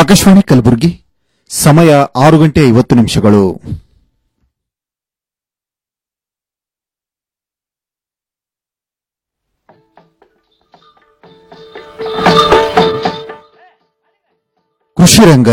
ಆಕಾಶವಾಣಿ ಕಲಬುರಗಿ ಸಮಯ ಆರು ಗಂಟೆ ಐವತ್ತು ನಿಮಿಷಗಳು ಕೃಷಿ ರಂಗ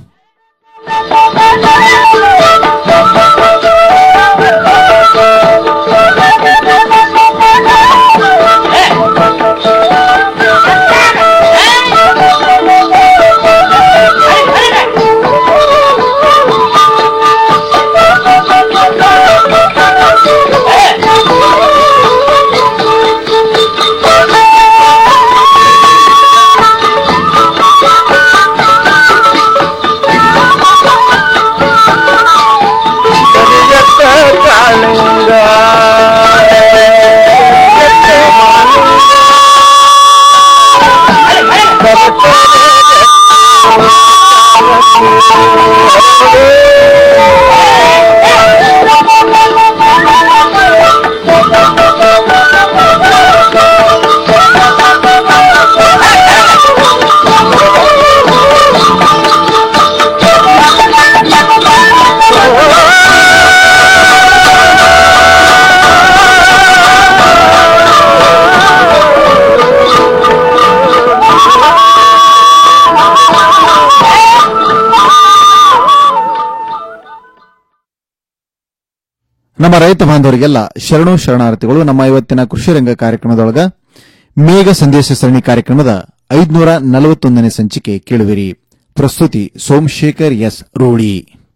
ನಮ್ಮ ರೈತ ಬಾಂಧವರಿಗೆಲ್ಲ ಶರಣು ಶರಣಾರ್ಥಿಗಳು ನಮ್ಮ ಇವತ್ತಿನ ಕೃಷಿ ರಂಗ ಕಾರ್ಯಕ್ರಮದೊಳಗ ಮೇಘ ಸಂದೇಶ ಸರಣಿ ಕಾರ್ಯಕ್ರಮದ ಐದುನೂರ ನಲವತ್ತೊಂದನೇ ಸಂಚಿಕೆ ಕೇಳುವಿರಿ ಪ್ರಸ್ತುತಿ Somashekhar S Roli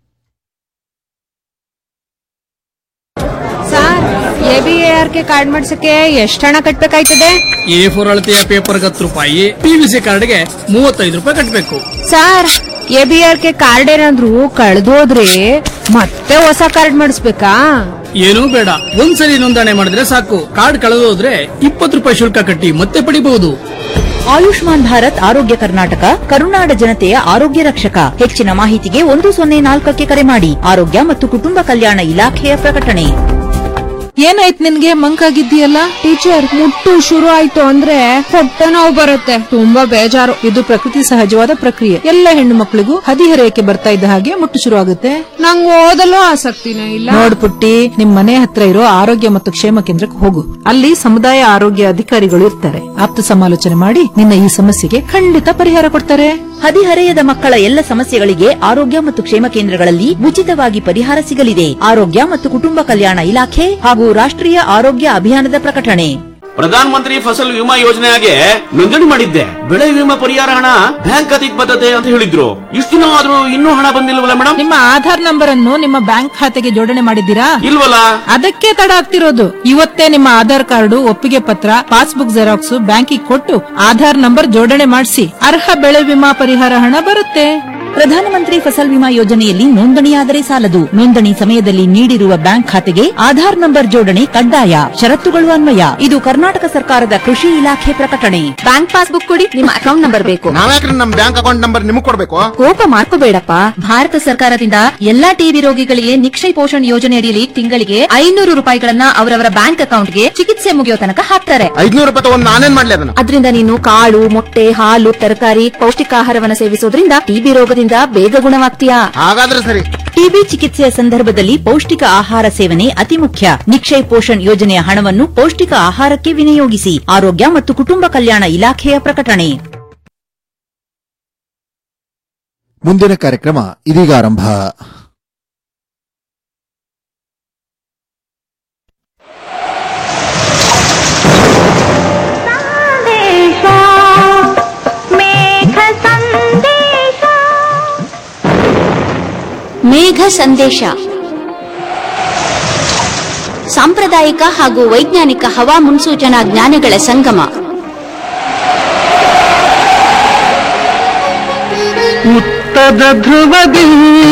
sir A B A R K card ಮಾಡ್ಸಕ್ಕೆ ಎಷ್ಟು ಹಣ ಕಟ್ಬೇಕಾಯ್ತದೆ ಎ ಫೋರ್ ಅಳತೆಯ ಪೇಪರ್ಗೆ ಹತ್ತು ರೂಪಾಯಿ ಪಿವಿಸಿ ಕಾರ್ಡ್ಗೆ ಮೂವತ್ತೈದು ರೂಪಾಯಿ ಕಟ್ಟಬೇಕು sir A B R K card ಏನಾದ್ರು ಕಳ್ದೋದ್ರೆ ಮತ್ತೆ ಹೊಸ ಕಾರ್ಡ್ ಮಾಡಿಸ್ಬೇಕಾ ಏನೂ ಬೇಡ ಒಂದ್ಸಲಿ ನೋಂದಣಿ ಮಾಡಿದ್ರೆ ಸಾಕು ಕಾರ್ಡ್ ಕಳೆದೋದ್ರೆ ಇಪ್ಪತ್ತು ರೂಪಾಯಿ ಶುಲ್ಕ ಕಟ್ಟಿ ಮತ್ತೆ ಪಡಿಬಹುದು ಆಯುಷ್ಮಾನ್ ಭಾರತ್ ಆರೋಗ್ಯ ಕರ್ನಾಟಕ ಕರುನಾಡ ಜನತೆಯ ಆರೋಗ್ಯ ರಕ್ಷಕ ಹೆಚ್ಚಿನ ಮಾಹಿತಿಗೆ ಒಂದು ಸೊನ್ನೆ ನಾಲ್ಕಕ್ಕೆ ಕರೆ ಮಾಡಿ ಆರೋಗ್ಯ ಮತ್ತು ಕುಟುಂಬ ಕಲ್ಯಾಣ ಇಲಾಖೆಯ ಪ್ರಕಟಣೆ ಏನಾಯ್ತು ನಿನ್ಗೆ ಮಂಕಾಗಿದ್ದೀಯಲ್ಲ ಟೀಚರ್ ಮುಟ್ಟು ಶುರು ಆಯ್ತು ಅಂದ್ರೆ ಹೊಟ್ಟೆ ನೋವು ಬರುತ್ತೆ ತುಂಬಾ ಬೇಜಾರು ಇದು ಪ್ರಕೃತಿ ಸಹಜವಾದ ಪ್ರಕ್ರಿಯೆ ಎಲ್ಲ ಹೆಣ್ಣು ಮಕ್ಕಳಿಗೂ ಹದಿಹರೆಯಕ್ಕೆ ಬರ್ತಾ ಇದ್ದ ಹಾಗೆ ಮುಟ್ಟು ಶುರು ಆಗುತ್ತೆ ನಂಗೆ ಓದಲು ಆಸಕ್ತಿನೇ ಇಲ್ಲ ನೋಡ್ ಪುಟ್ಟಿ ನಿಮ್ ಮನೆ ಹತ್ರ ಇರೋ ಆರೋಗ್ಯ ಮತ್ತು ಕ್ಷೇಮ ಕೇಂದ್ರಕ್ಕೆ ಹೋಗು ಅಲ್ಲಿ ಸಮುದಾಯ ಆರೋಗ್ಯ ಅಧಿಕಾರಿಗಳು ಇರ್ತಾರೆ ಆಪ್ತ ಸಮಾಲೋಚನೆ ಮಾಡಿ ನಿನ್ನ ಈ ಸಮಸ್ಯೆಗೆ ಖಂಡಿತ ಪರಿಹಾರ ಕೊಡ್ತಾರೆ ಹದಿಹರೆಯದ ಮಕ್ಕಳ ಎಲ್ಲ ಸಮಸ್ಯೆಗಳಿಗೆ ಆರೋಗ್ಯ ಮತ್ತು ಕ್ಷೇಮ ಕೇಂದ್ರಗಳಲ್ಲಿ ಉಚಿತವಾಗಿ ಪರಿಹಾರ ಸಿಗಲಿದೆ ಆರೋಗ್ಯ ಮತ್ತು ಕುಟುಂಬ ಕಲ್ಯಾಣ ಇಲಾಖೆ ಹಾಗೂ ರಾಷ್ಟ್ರೀಯ ಆರೋಗ್ಯ ಅಭಿಯಾನದ ಪ್ರಕಟಣೆ ಪ್ರಧಾನ ಮಂತ್ರಿ ಫಸಲ್ ವಿಮಾ ಯೋಜನೆಗೆ ನೋಂದಣಿ ಮಾಡಿದ್ದೆ ಬೆಳೆ ವಿಮಾ ಪರಿಹಾರ ಹಣ ಬ್ಯಾಂಕ್ ಖಾತೆಗೆ ಬರ್ತದೆ ಅಂತ ಹೇಳಿದ್ರು ಇಷ್ಟು ದಿನ ಆದ್ರೂ ಇನ್ನೂ ಹಣ ಬಂದಿಲ್ವಲ್ಲ ಮೇಡಮ್ ನಿಮ್ಮ ಆಧಾರ್ ನಂಬರ್ ಅನ್ನು ನಿಮ್ಮ ಬ್ಯಾಂಕ್ ಖಾತೆಗೆ ಜೋಡಣೆ ಮಾಡಿದ್ದೀರಾ ಇಲ್ವಲ್ಲ ಅದಕ್ಕೆ ತಡ ಆಗ್ತಿರೋದು ಇವತ್ತೇ ನಿಮ್ಮ ಆಧಾರ್ ಕಾರ್ಡು ಒಪ್ಪಿಗೆ ಪತ್ರ ಪಾಸ್ಬುಕ್ ಜೆರಾಕ್ಸ್ ಬ್ಯಾಂಕಿಗೆ ಕೊಟ್ಟು ಆಧಾರ್ ನಂಬರ್ ಜೋಡಣೆ ಮಾಡಿಸಿ ಅರ್ಹ ಬೆಳೆ ವಿಮಾ ಪರಿಹಾರ ಹಣ ಬರುತ್ತೆ ಪ್ರಧಾನಮಂತ್ರಿ ಫಸಲ್ ವಿಮಾ ಯೋಜನೆಯಲ್ಲಿ ನೋಂದಣಿಯಾದರೆ ಸಾಲದು ನೋಂದಣಿ ಸಮಯದಲ್ಲಿ ನೀಡಿರುವ ಬ್ಯಾಂಕ್ ಖಾತೆಗೆ ಆಧಾರ್ ನಂಬರ್ ಜೋಡಣೆ ಕಡ್ಡಾಯ ಷರತ್ತುಗಳು ಅನ್ವಯ ಇದು ಕರ್ನಾಟಕ ಸರ್ಕಾರದ ಕೃಷಿ ಇಲಾಖೆ ಪ್ರಕಟಣೆ ಬ್ಯಾಂಕ್ ಪಾಸ್ಬುಕ್ ಕೊಡಿ ನಿಮ್ಮ ಅಕೌಂಟ್ ನಂಬರ್ ಬೇಕು ನಾವ್ಯಾಕ್ರಿ ನಮ್ ಬ್ಯಾಂಕ್ ಅಕೌಂಟ್ ನಂಬರ್ ನಿಮಗ್ ಕೊಡ್ಬೇಕು ಕೋಪ ಮಾಡ್ಕೋಬೇಡಪ್ಪ ಭಾರತ ಸರ್ಕಾರದಿಂದ ಎಲ್ಲಾ ಟಿಬಿ ರೋಗಿಗಳಿಗೆ ನಿಕ್ಷಯ ಪೋಷಣ್ ಯೋಜನೆ ಅಡಿಯಲ್ಲಿ ತಿಂಗಳಿಗೆ ಐನೂರು ರೂಪಾಯಿಗಳನ್ನ ಅವರವರ ಬ್ಯಾಂಕ್ ಅಕೌಂಟ್ಗೆ ಚಿಕಿತ್ಸೆ ಮುಗಿಯೋ ತನಕ ಹಾಕ್ತಾರೆ ಐದ್ನೂರು ರೂಪಾಯಿ ತಗೊಂಡ್ ನಾನೇನ್ ಮಾಡ್ಲಿ ಅದನ್ನ ಅದರಿಂದ ನೀನು ಕಾಳು ಮೊಟ್ಟೆ ಹಾಲು ತರಕಾರಿ ಪೌಷ್ಟಿಕಾಹಾರವನ್ನ ಸೇವಿಸೋದ್ರಿಂದ ಟಿಬಿ ರೋಗದಿಂದ ಬೇಗ ಗುಣವಾಗ್ತೀಯಾ ಹಾಗಾದ್ರೆ ಸರಿ ಟಿಬಿ ಚಿಕಿತ್ಸೆಯ ಸಂದರ್ಭದಲ್ಲಿ ಪೌಷ್ಟಿಕ ಆಹಾರ ಸೇವನೆ ಅತಿ ಮುಖ್ಯ ನಿಕ್ಷಯ್ ಪೋಷಣ್ ಯೋಜನೆಯ ಹಣವನ್ನು ಪೌಷ್ಟಿಕ ಆಹಾರಕ್ಕೆ ವಿನಿಯೋಗಿಸಿ ಆರೋಗ್ಯ ಮತ್ತು ಕುಟುಂಬ ಕಲ್ಯಾಣ ಇಲಾಖೆಯ ಪ್ರಕಟಣೆ ಮುಂದಿನ ಕಾರ್ಯಕ್ರಮ ಇದೀಗ ಆರಂಭ ಮೇಘ ಸಂದೇಶ ಸಾಂಪ್ರದಾಯಿಕ ಹಾಗೂ ವೈಜ್ಞಾನಿಕ ಹವಾ ಮುನ್ಸೂಚನಾ ಜ್ಞಾನಗಳ ಸಂಗಮ ಉತ್ತರ ಧ್ರುವದಿ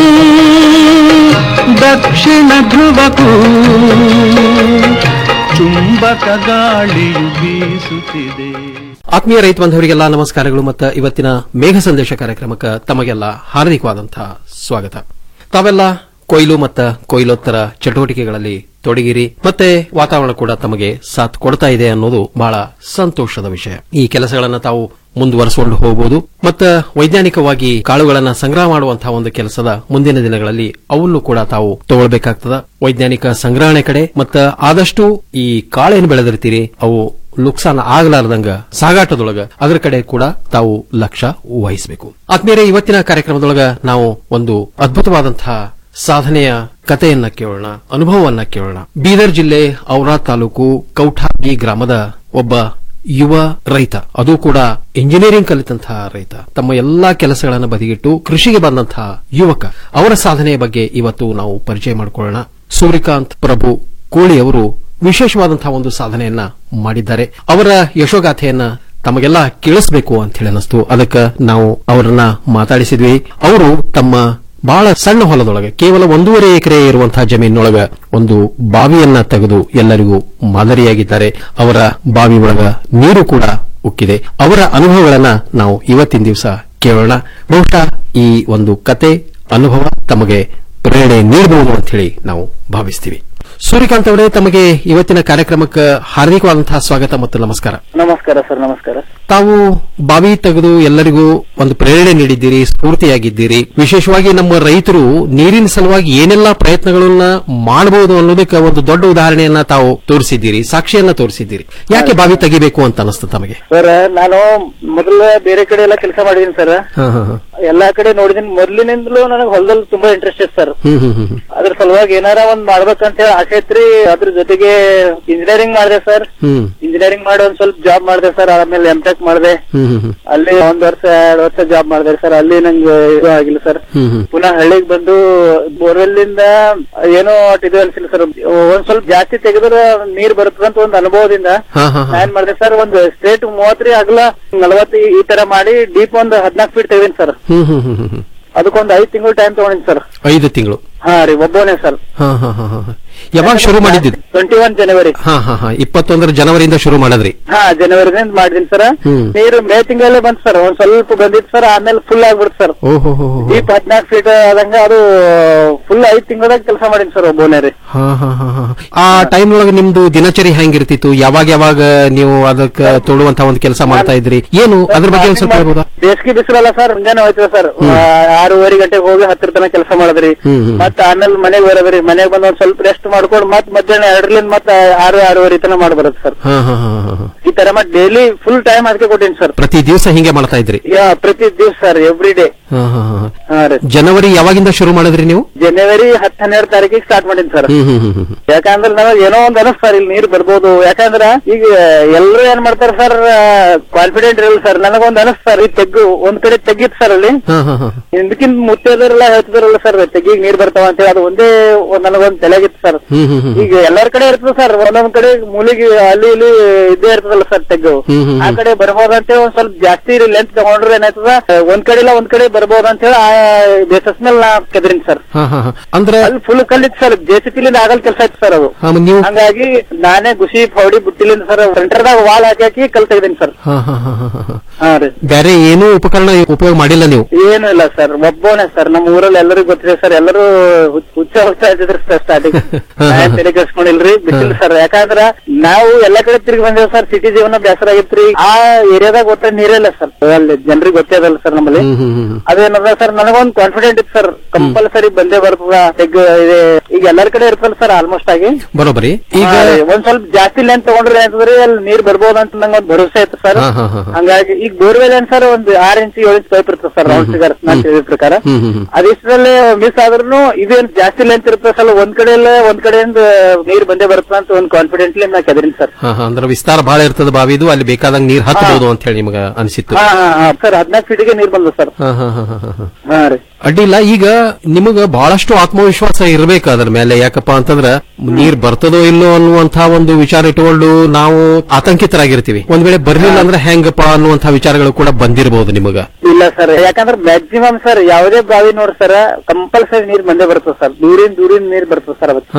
ದಕ್ಷಿಣ ಧ್ರುವಕ್ಕೂ ಚುಂಬಕ ಗಾಳಿಯು ಬೀಸುತ್ತಿದೆ ಆತ್ಮೀಯ ರೈತ ಬಾಂಧವರಿಗೆಲ್ಲ ನಮಸ್ಕಾರಗಳು ಮತ್ತು ಇವತ್ತಿನ ಮೇಘ ಸಂದೇಶ ಕಾರ್ಯಕ್ರಮಕ್ಕೆ ತಮಗೆಲ್ಲ ಹಾರ್ದಿಕವಾದಂತಹ ಸ್ವಾಗತ ತಾವೆಲ್ಲ ಕೊಯ್ಲು ಮತ್ತು ಕೊಯ್ಲೋತ್ತರ ಚಟುವಟಿಕೆಗಳಲ್ಲಿ ತೊಡಗಿರಿ ಮತ್ತೆ ವಾತಾವರಣ ಕೂಡ ತಮಗೆ ಸಾಥ್ ಕೊಡ್ತಾ ಇದೆ ಅನ್ನೋದು ಬಹಳ ಸಂತೋಷದ ವಿಷಯ ಈ ಕೆಲಸಗಳನ್ನ ತಾವು ಮುಂದುವರೆಸಿಕೊಂಡು ಹೋಗಬಹುದು ಮತ್ತು ವೈಜ್ಞಾನಿಕವಾಗಿ ಕಾಳುಗಳನ್ನ ಸಂಗ್ರಹ ಮಾಡುವಂತಹ ಒಂದು ಕೆಲಸದ ಮುಂದಿನ ದಿನಗಳಲ್ಲಿ ಅವನ್ನು ಕೂಡ ತಾವು ತಗೊಳ್ಬೇಕಾಗ್ತದ ವೈಜ್ಞಾನಿಕ ಸಂಗ್ರಹಣೆ ಕಡೆ ಮತ್ತು ಆದಷ್ಟು ಈ ಕಾಳೇನು ಬೆಳೆದಿರ್ತೀರಿ ಅವು ನುಕ್ಸಾನ ಆಗಲಾರ್ದಂಗ ಸಾಗಾಟದೊಳಗ ಅದರ ಕಡೆ ಕೂಡ ತಾವು ಲಕ್ಷ್ಯ ವಹಿಸಬೇಕು ಆದ್ಮೇಲೆ ಇವತ್ತಿನ ಕಾರ್ಯಕ್ರಮದೊಳಗ ನಾವು ಒಂದು ಅದ್ಭುತವಾದಂತಹ ಸಾಧನೆಯ ಕಥೆಯನ್ನ ಕೇಳೋಣ ಅನುಭವವನ್ನ ಕೇಳೋಣ ಬೀದರ್ ಜಿಲ್ಲೆ ಔರಾ ತಾಲೂಕು ಕೌಠಾಬಿ ಗ್ರಾಮದ ಒಬ್ಬ ಯುವ ರೈತ ಅದು ಕೂಡ ಇಂಜಿನಿಯರಿಂಗ್ ಕಲಿತಂತಹ ರೈತ ತಮ್ಮ ಎಲ್ಲಾ ಕೆಲಸಗಳನ್ನು ಬದಿಗಿಟ್ಟು ಕೃಷಿಗೆ ಬಂದಂತಹ ಯುವಕ ಅವರ ಸಾಧನೆಯ ಬಗ್ಗೆ ಇವತ್ತು ನಾವು ಪರಿಚಯ ಮಾಡಿಕೊಳ್ಳೋಣ ಸೂರ್ಯಕಾಂತ್ ಪ್ರಭು ಕೋಳಿ ಅವರು ವಿಶೇಷವಾದಂತಹ ಒಂದು ಸಾಧನೆಯನ್ನ ಮಾಡಿದ್ದಾರೆ ಅವರ ಯಶೋಗಾಥೆಯನ್ನ ತಮಗೆಲ್ಲ ಕೇಳಿಸಬೇಕು ಅಂತ ಹೇಳಿ ಅನಿಸ್ತು ಅದಕ್ಕೆ ನಾವು ಅವರನ್ನ ಮಾತಾಡಿಸಿದ್ವಿ ಅವರು ತಮ್ಮ ಬಹಳ ಸಣ್ಣ ಹೊಲದೊಳಗೆ ಕೇವಲ ಒಂದೂವರೆ ಎಕರೆ ಇರುವಂತಹ ಜಮೀನಿನೊಳಗ ಒಂದು ಬಾವಿಯನ್ನ ತೆಗೆದು ಎಲ್ಲರಿಗೂ ಮಾದರಿಯಾಗಿದ್ದಾರೆ ಅವರ ಬಾವಿ ಒಳಗ ನೀರು ಕೂಡ ಉಕ್ಕಿದೆ ಅವರ ಅನುಭವಗಳನ್ನ ನಾವು ಇವತ್ತಿನ ದಿವಸ ಕೇಳೋಣ ಬಹುಶಃ ಈ ಒಂದು ಕತೆ ಅನುಭವ ತಮಗೆ ಪ್ರೇರಣೆ ನೀಡಬಹುದು ಅಂತ ಹೇಳಿ ನಾವು ಭಾವಿಸ್ತೀವಿ ಸೂರ್ಯಕಾಂತ್ ಅವರೇ ತಮಗೆ ಇವತ್ತಿನ ಕಾರ್ಯಕ್ರಮಕ್ಕೆ ಹಾರ್ದಿಕವಾದಂತಹ ಸ್ವಾಗತ ಮತ್ತು ನಮಸ್ಕಾರ ನಮಸ್ಕಾರ ಸರ್ ನಮಸ್ಕಾರ ತಾವು ಬಾವಿ ತೆಗೆದು ಎಲ್ಲರಿಗೂ ಒಂದು ಪ್ರೇರಣೆ ನೀಡಿದ್ದೀರಿ ಸ್ಫೂರ್ತಿಯಾಗಿದ್ದೀರಿ ವಿಶೇಷವಾಗಿ ನಮ್ಮ ರೈತರು ನೀರಿನ ಸಲುವಾಗಿ ಏನೆಲ್ಲಾ ಪ್ರಯತ್ನಗಳನ್ನ ಮಾಡಬಹುದು ಅನ್ನೋದಕ್ಕೆ ಒಂದು ದೊಡ್ಡ ಉದಾಹರಣೆಯನ್ನ ತಾವು ತೋರಿಸಿದ್ದೀರಿ ಸಾಕ್ಷಿಯನ್ನ ತೋರಿಸಿದ್ದೀರಿ ಯಾಕೆ ಬಾವಿ ತೆಗಿಬೇಕು ಅಂತ ಅನಿಸ್ತು ತಮಗೆ ಸರ್ ನಾನು ಮೊದಲ ಬೇರೆ ಕಡೆ ಎಲ್ಲ ಕೆಲಸ ಮಾಡಿದೀನಿ ಸರ್ ಹಾ, ಹಾ, ಹಾ. ಎಲ್ಲಾ ಕಡೆ ನೋಡಿದೀನಿ ಮೊದ್ಲಿನಿಂದಲೂ ನನಗೆ ಹೊಲದಲ್ಲಿ ತುಂಬಾ ಇಂಟ್ರೆಸ್ಟ್ ಇದೆ ಸರ್ ಹ್ಮ್ ಹ್ಮ್ ಹ್ಮ್ ಹ್ಮ್. ಅದ್ರ ಸಲುವಾಗಿ ಏನಾರ ಒಂದ್ ಮಾಡ್ಬೇಕಂತ ಹೇಳಿ ಆಸೆ ಐತ್ರಿ ಅದ್ರ ಜೊತೆಗೆ ಇಂಜಿನಿಯರಿಂಗ್ ಮಾಡಿದೆ ಸರ್ ಹ್ಮ್ ಇಂಜಿನಿಯರಿಂಗ್ ಮಾಡಿ ಒಂದ್ ಸ್ವಲ್ಪ ಜಾಬ್ ಮಾಡಿದೆ ಸರ್ ಆಮೇಲೆ ಎಂ ಟೆಕ್ ಮಾಡಿದೆ ಹ್ಮ್ ಹ್ಮ್ ಹ್ಮ್. ಅಲ್ಲಿ ಒಂದ್ ವರ್ಷ ಎರಡ್ ವರ್ಷ ಜಾಬ್ ಮಾಡಿದೆ ಸರ್ ಅಲ್ಲಿ ನಂಗೆ ಇದು ಆಗಿಲ್ಲ ಸರ್ ಹ್ಮ್ ಹ್ಮ್. ಪುನಃ ಹಳ್ಳಿಗೆ ಬಂದು ಬೋರ್ವೆಲ್ ಇಂದ ಏನೋ ಅಷ್ಟ್ ಇದು ಅನ್ಸಿಲ್ಲ ಸರ್ ಒಂದ್ ಸ್ವಲ್ಪ ಜಾಸ್ತಿ ತೆಗೆದ್ರೆ ನೀರ್ ಬರುತ್ತದಂತ ಒಂದ್ ಅನುಭವದಿಂದ ಹಾ, ಹಾ, ನಾ ಹಾ. ಏನ್ ಮಾಡಿದೆ ಸರ್ ಒಂದು ಸ್ಟ್ರೇಟ್ ಮೂವತ್ತ್ರಿ ಅಗಲ ನಲವತ್ತು ಈ ತರ ಮಾಡಿ ಡೀಪ್ ಒಂದ್ ಹದ್ನಾಲ್ಕು ಫೀಟ್ ತೆಗೆದಿನಿ ಸರ್ ಹ್ಮ್ ಹ್ಮ್ ಹ್ಮ್ ಹ್ಮ್ ಹ್ಮ್. ಅದಕ್ಕೊಂದ್ ಐದ್ ತಿಂಗಳು ಟೈಮ್ ತಗೊಂಡಿನಿ ಸರ್ ಐದು ತಿಂಗಳು ಹಾ ರೀ ಒಬ್ಬನೇ ಸರ್ ಹಾ ಹಾ ಹಾ ಹಾ ಹಾ. ಯಾವಾಗ ಶುರು ಮಾಡಿದ್ದು ಟ್ವೆಂಟಿ ಒನ್ ಜನವರಿ ಹಾ ಹಾ ಹಾ ಇಪ್ಪತ್ತೊಂದರ ಜನವರಿಯಿಂದ ಶುರು ಮಾಡಿದ್ರಿ ಹಾ ಜನವರಿದಿಂದ ಮಾಡಿದೀನಿ ಸರ್ ಹ್ಮ್. ನೀರು ಮೇ ತಿಂಗಳಲ್ಲೇ ಬಂತು ಸರ್ ಒಂದ್ ಸ್ವಲ್ಪ ಬಂದಿತ್ತು ಸರ್ ಆಮೇಲೆ ಫುಲ್ ಆಗ್ಬಿಡ್ತು ಸರ್ ಓಹೋ ಹೋ ಹೋ ಹೋ. ಡೀಪ್ ಹದ್ನಾಲ್ಕು ಫೀಟ್ ಆದಂಗ ಅದು ಫುಲ್ ಐದ್ ತಿಂಗಳದಾಗ ಕೆಲಸ ಮಾಡೀನಿ ಸರ್ ಒಬ್ಬನೇ ರೀ ಹಾ ಹಾ ಹಾ ಹಾ. ಆ ಟೈಮ್ ಒಳಗೆ ನಿಮ್ದು ದಿನಚರಿ ಹೆಂಗಿರ್ತಿತ್ತು ಯಾವಾಗ ಯಾವಾಗ ನೀವು ಅದಕ್ಕೆ ತೊಡುವಂತ ಒಂದು ಕೆಲಸ ಮಾಡ್ತಾ ಇದ್ರಿ ಏನು ಅದ್ರ ಬಗ್ಗೆ ಒಂದ್ ಸ್ವಲ್ಪ ಹೇಳ್ಬೋದಾ ಬೇಸಿಗೆ ಬಿಸಿಲಲ್ಲ ಸರ್ ಮುಂಜಾನೆ ಹೋಯ್ತದ ಸರ್ ಆರೂವರೆ ಗಂಟೆಗೆ ಹೋಗಿ ಹತ್ತರ ತನಕ ಕೆಲಸ ಮಾಡಿದ್ರಿ ಹ್ಮ್, ಹ್ಮ್. ಮತ್ತ ಆಮೇಲೆ ಮನೆಗೆ ಬರೋದ್ರಿ ಮನೆಗೆ ಬಂದ್ ಒಂದ್ ಸ್ವಲ್ಪ ರೆಸ್ಟ್ ಮಾಡ್ಕೊಂಡು ಮತ್ ಮಧ್ಯಾಹ್ನ ಎರಡರಿಂದ ಮತ್ತ ಆರು ಆರೂವರೆ ತನಕ ಮಾಡಿ ಬರುತ್ತೆ ಸರ್ ಹಾ ಹಾ ಹಾ ಹಾ, ಹಾ. ಈ ತರ ಮತ್ ಡೈಲಿ ಫುಲ್ ಟೈಮ್ ಅದಕ್ಕೆ ಕೊಟ್ಟಿನಿ ಸರ್ ಪ್ರತಿ ದಿವಸ ಹಿಂಗೆ ಮಾಡ್ತಾ ಇದ್ರಿ ಯಾ ಪ್ರತಿ ದಿವ್ಸ ಸರ್ ಎವ್ರಿ ಡೇ ಹಾ ಹಾ ಹಾ ಹಾ ರೀ ಜನವರಿ ಯಾವಾಗಿಂದ ಶುರು ಮಾಡಿದ್ರಿ ನೀವು ಜನವರಿ ಹತ್ತು ಹನ್ನೆರಡು ತಾರೀಕಿಗೆ ಸ್ಟಾರ್ಟ್ ಮಾಡೀನಿ ಸರ್ ಹ್ಮ್ ಹ್ಮ್ ಹ್ಮ್ ಹ್ಮ್. ಯಾಕಂದ್ರೆ ನನಗೆ ಏನೋ ಒಂದ್ ಅನಸ್ತಾರ ಇಲ್ಲಿ ನೀರ್ ಬರ್ಬೋದು ಯಾಕಂದ್ರ ಈಗ ಎಲ್ಲರೂ ಏನ್ ಮಾಡ್ತಾರ ಸರ್ ಕಾನ್ಫಿಡೆಂಟ್ ಇರಲ್ಲ ಸರ್ ನನಗೊಂದ್ ಅನಸ್ತಾರ ಈ ತೆಗ್ಗು ಒಂದ್ ಕಡೆ ತೆಗ್ಗಿತ್ ಸರ್ ಅಲ್ಲಿ ಹಾ ಹಾ ಹಾ ಹಿಂದಕ್ಕಿಂತ ಮುತ್ತೈದರೆಲ್ಲ ಹೇಳ್ತಿದಾರಲ್ಲ ಸರ್ ತೆಗಿಗ್ ನೀರ್ ಬರ್ತಾವ ಅಂತ ಹೇಳಿ ಅದು ಒಂದೇ ಒಂದ್ ನನಗೊಂದ್ ತಲೆಗಿತ್ತು ಸರ್ ಹ್ಮ್ ಹ್ಮ್ ಹ್ಮ್ ಈಗ ಎಲ್ಲಾರ ಕಡೆ ಇರ್ತದ ಸರ್ ಒಂದೊಂದ್ ಕಡೆ ಮೂಲಿಗೆ ಅಲ್ಲಿ ಇಲ್ಲಿ ಇದ್ದೇ ಇರ್ತದಲ್ಲ ಸರ್ ತೆಗ್ಗು ಹ್ಮ್ ಹ್ಮ್ ಆ ಹ್ಮ್. ಕಡೆ ಬರ್ಬೋದಂತ ಹೇಳಿ ಒಂದ್ ಸ್ವಲ್ಪ ಜಾಸ್ತಿ ಲೆಂತ್ ತಗೊಂಡ್ರೆ ಏನಾಯ್ತದ ಒಂದ್ ಕಡೆ ಇಲ್ಲ ಒಂದ್ ಕಡೆ ಬರ್ಬೋದಂತ ಹೇಳಿ ಆ ಬೇಸಸ್ ಮೇಲೆ ನಾ ಕೆದ್ರಿನ್ ಸರ್ ಹಾ ಹಾ ಹಾ. ಅಂದ್ರೆ ಅಲ್ಲಿ ಫುಲ್ ಕಲ್ಲಿತ್ತು ಸರ್ ಜೆಸಿಪಿಲಿಂದ ಆಗಲ್ ಕೆಲಸ ಇತ್ತು ಸರ್ ಅದು ಹಾ, ಮ- ನೀವು ಹಂಗಾಗಿ ನಾನೇ ಗುಸಿ ಫೌಡಿ ಬುಟ್ಟಿಲಿಂದ ಸರ್ ಸೆಂಟರ್ದಾಗ ವಾಲ್ ಹಾಕಿ ಹಾಕಿ ಕಲ್ ತೆಗ್ದೀನಿ ಸರ್ ಹಾ ಹಾ ಹಾ ಹಾ ಹಾ. ಹಾ ರೀ ಬೇರೆ ಏನೂ ಉಪಕರಣ ಉಪಯೋಗ ಮಾಡಿಲ್ಲ ನೀವು ಏನು ಇಲ್ಲ ಸರ್ ಒಬ್ಬನೇ ಸರ್ ನಮ್ಮ ಊರಲ್ಲಿ ಎಲ್ಲರಿಗೂ ಗೊತ್ತಿದೆ ಸರ್ ಎಲ್ಲರೂ ಹುಚ್ಚ ಹುಚ್ಚ ಹುಚ್ಚ ಇದ್ದಿದ್ರು ಸರ್ ಸ್ಟಾರ್ಟಿಂಗ್ ತಲೆ ಕೆಡ್ಸ್ಕೊಂಡಿಲ್ರಿ ಬಿಟ್ಟಿಲ್ಲ ಸರ್ ಯಾಕಂದ್ರ ನಾವು ಎಲ್ಲಾ ಕಡೆ ತಿರುಗಿ ಬಂದೇವ್ ಸರ್ ಸಿಟಿ ಜೀವನ ಬೇಸರ ಆಗಿತ್ರಿ ಆ ಏರಿಯಾದಾಗ ಒಟ್ಟ ನೀರೇ ಇಲ್ಲ ಸರ್ ಅಲ್ಲಿ ಜನರಿಗೆ ಗೊತ್ತೇ ಅದಲ್ಲ ಸರ್ ನಮ್ಮಲ್ಲಿ ಹ್ಮ್ ಹ್ಮ್ ಹ್ಮ್ ಹ್ಮ್. ಅದೇನದ ಸರ್ ನನಗೊಂದ್ ಕಾನ್ಫಿಡೆಂಟ್ ಇತ್ತು ಸರ್ ಕಂಪಲ್ಸರಿ ಬಂದೇ ಬರ್ತದ ತೆಗ್ ಇದೆ ಈಗ ಎಲ್ಲರ ಕಡೆ ಇರ್ತಲ್ಲ ಸರ್ ಆಲ್ಮೋಸ್ಟ್ ಆಗಿ ಬರೋಬರಿ ಈಗ ಹಾ ರೀ, ಒಂದ್ ಸ್ವಲ್ಪ ಜಾಸ್ತಿ ಲೆಂತ್ ತಗೊಂಡ್ರೆ ಏನಾಯ್ತದ್ರಿ ಅಲ್ಲಿ ನೀರ್ ಬರ್ಬೋದು ಅಂತ ನಂಗೆ ಒಂದ್ ಭರವಸೆ ಇತ್ತು ಸರ್ ಹಾ, ಹಾ, ಹಾ, ಹಾ. ಹಂಗಾಗಿ ಈಗ ಬೋರ್ವೆಲ್ ಏನ್ ಸರ್ ಒಂದ್ ಆರ್ ಇಂಚ್ ಏಳು ಇಂಚ್ ಪೈಪ್ ಇರ್ತದೆ ಸರ್ ರೌಂಡ್ ಫಿಗರ್ ನಾನ್ ತಿಳಿದ ಪ್ರಕಾರ ಹ್ಮ್ ಹ್ಮ್ ಹ್ಮ್. ಅದಿಷ್ಟರಲ್ಲೇ ಮಿಸ್ ಆದ್ರೂ ಇದೇನ್ ಜಾಸ್ತಿ ಲೆಂತ್ ಇರ್ತದೆ ಸರ್ ಒಂದ್ ಕಡೆಯಲ್ಲ ಒಂದ್ ಕಡೆಯಿಂದ ನೀರ್ ಬಂದೇ ಬರ್ತದೆ ಅಂತ ಒಂದ್ ಕಾನ್ಫಿಡೆಂಟ್ಲಿ ನಾ ಕೆದರಿನಿ ಸರ್ ಹಾ ಹಾ ಅಂದ್ರೆ ವಿಸ್ತಾರ ಬಹಳ ಇರ್ತದ ಬಾವಿದು ಅಲ್ಲಿ ಬೇಕಾದಂಗ ನೀರ್ ಹತ್ತಬಹುದು ಅಂತ ಹೇಳಿ ನಿಮಗ ಅನಿಸಿತ್ತು ಹಾ ಹಾ ಹಾ ಸರ್ ಹದಿನಾಲ್ಕು ಫೀಟಿಗೆ ನೀರ್ ಬಂದ ಸರ್ ಹಾ ಹಾ ಹಾ ಹಾ ಹಾ ಹಾ. ಹಾ ರೀ ಅಡ್ಡಿಲ್ಲ ಈಗ ನಿಮಗ ಬಹಳಷ್ಟು ಆತ್ಮವಿಶ್ವಾಸ ಇರಬೇಕು ಅದ್ರ ಮೇಲೆ ಯಾಕಪ್ಪ ಅಂತಂದ್ರ ನೀರ್ ಬರ್ತದೋ ಇಲ್ಲೋ ಅನ್ನುವಂತ ಒಂದು ವಿಚಾರ ಇಟ್ಕೊಂಡು ನಾವು ಆತಂಕಿತರಾಗಿರ್ತೀವಿ ಒಂದ್ ವೇಳೆ ಬರ್ಲಿಲ್ಲ ಅಂದ್ರೆ ಹೆಂಗಪ್ಪ ಅನ್ನುವಂತ ವಿಚಾರಗಳು ಕೂಡ ಬಂದಿರಬಹುದು ನಿಮಗ ಇಲ್ಲ ಸರ್ ಯಾಕಂದ್ರೆ ಮ್ಯಾಕ್ಸಿಮಮ್ ಸರ್ ಯಾವುದೇ ಬಾವಿ ನೋಡಿ ಸರ್ ಕಂಪಲ್ಸರಿ ನೀರ್ ಬಂದೇ ಬರ್ತದೆ ಸರ್ ದೂರಿನ ದೂರಿನ ನೀರ್ ಬರ್ತದೆ ಸರ್ ಅವತ್ತು ಹಾ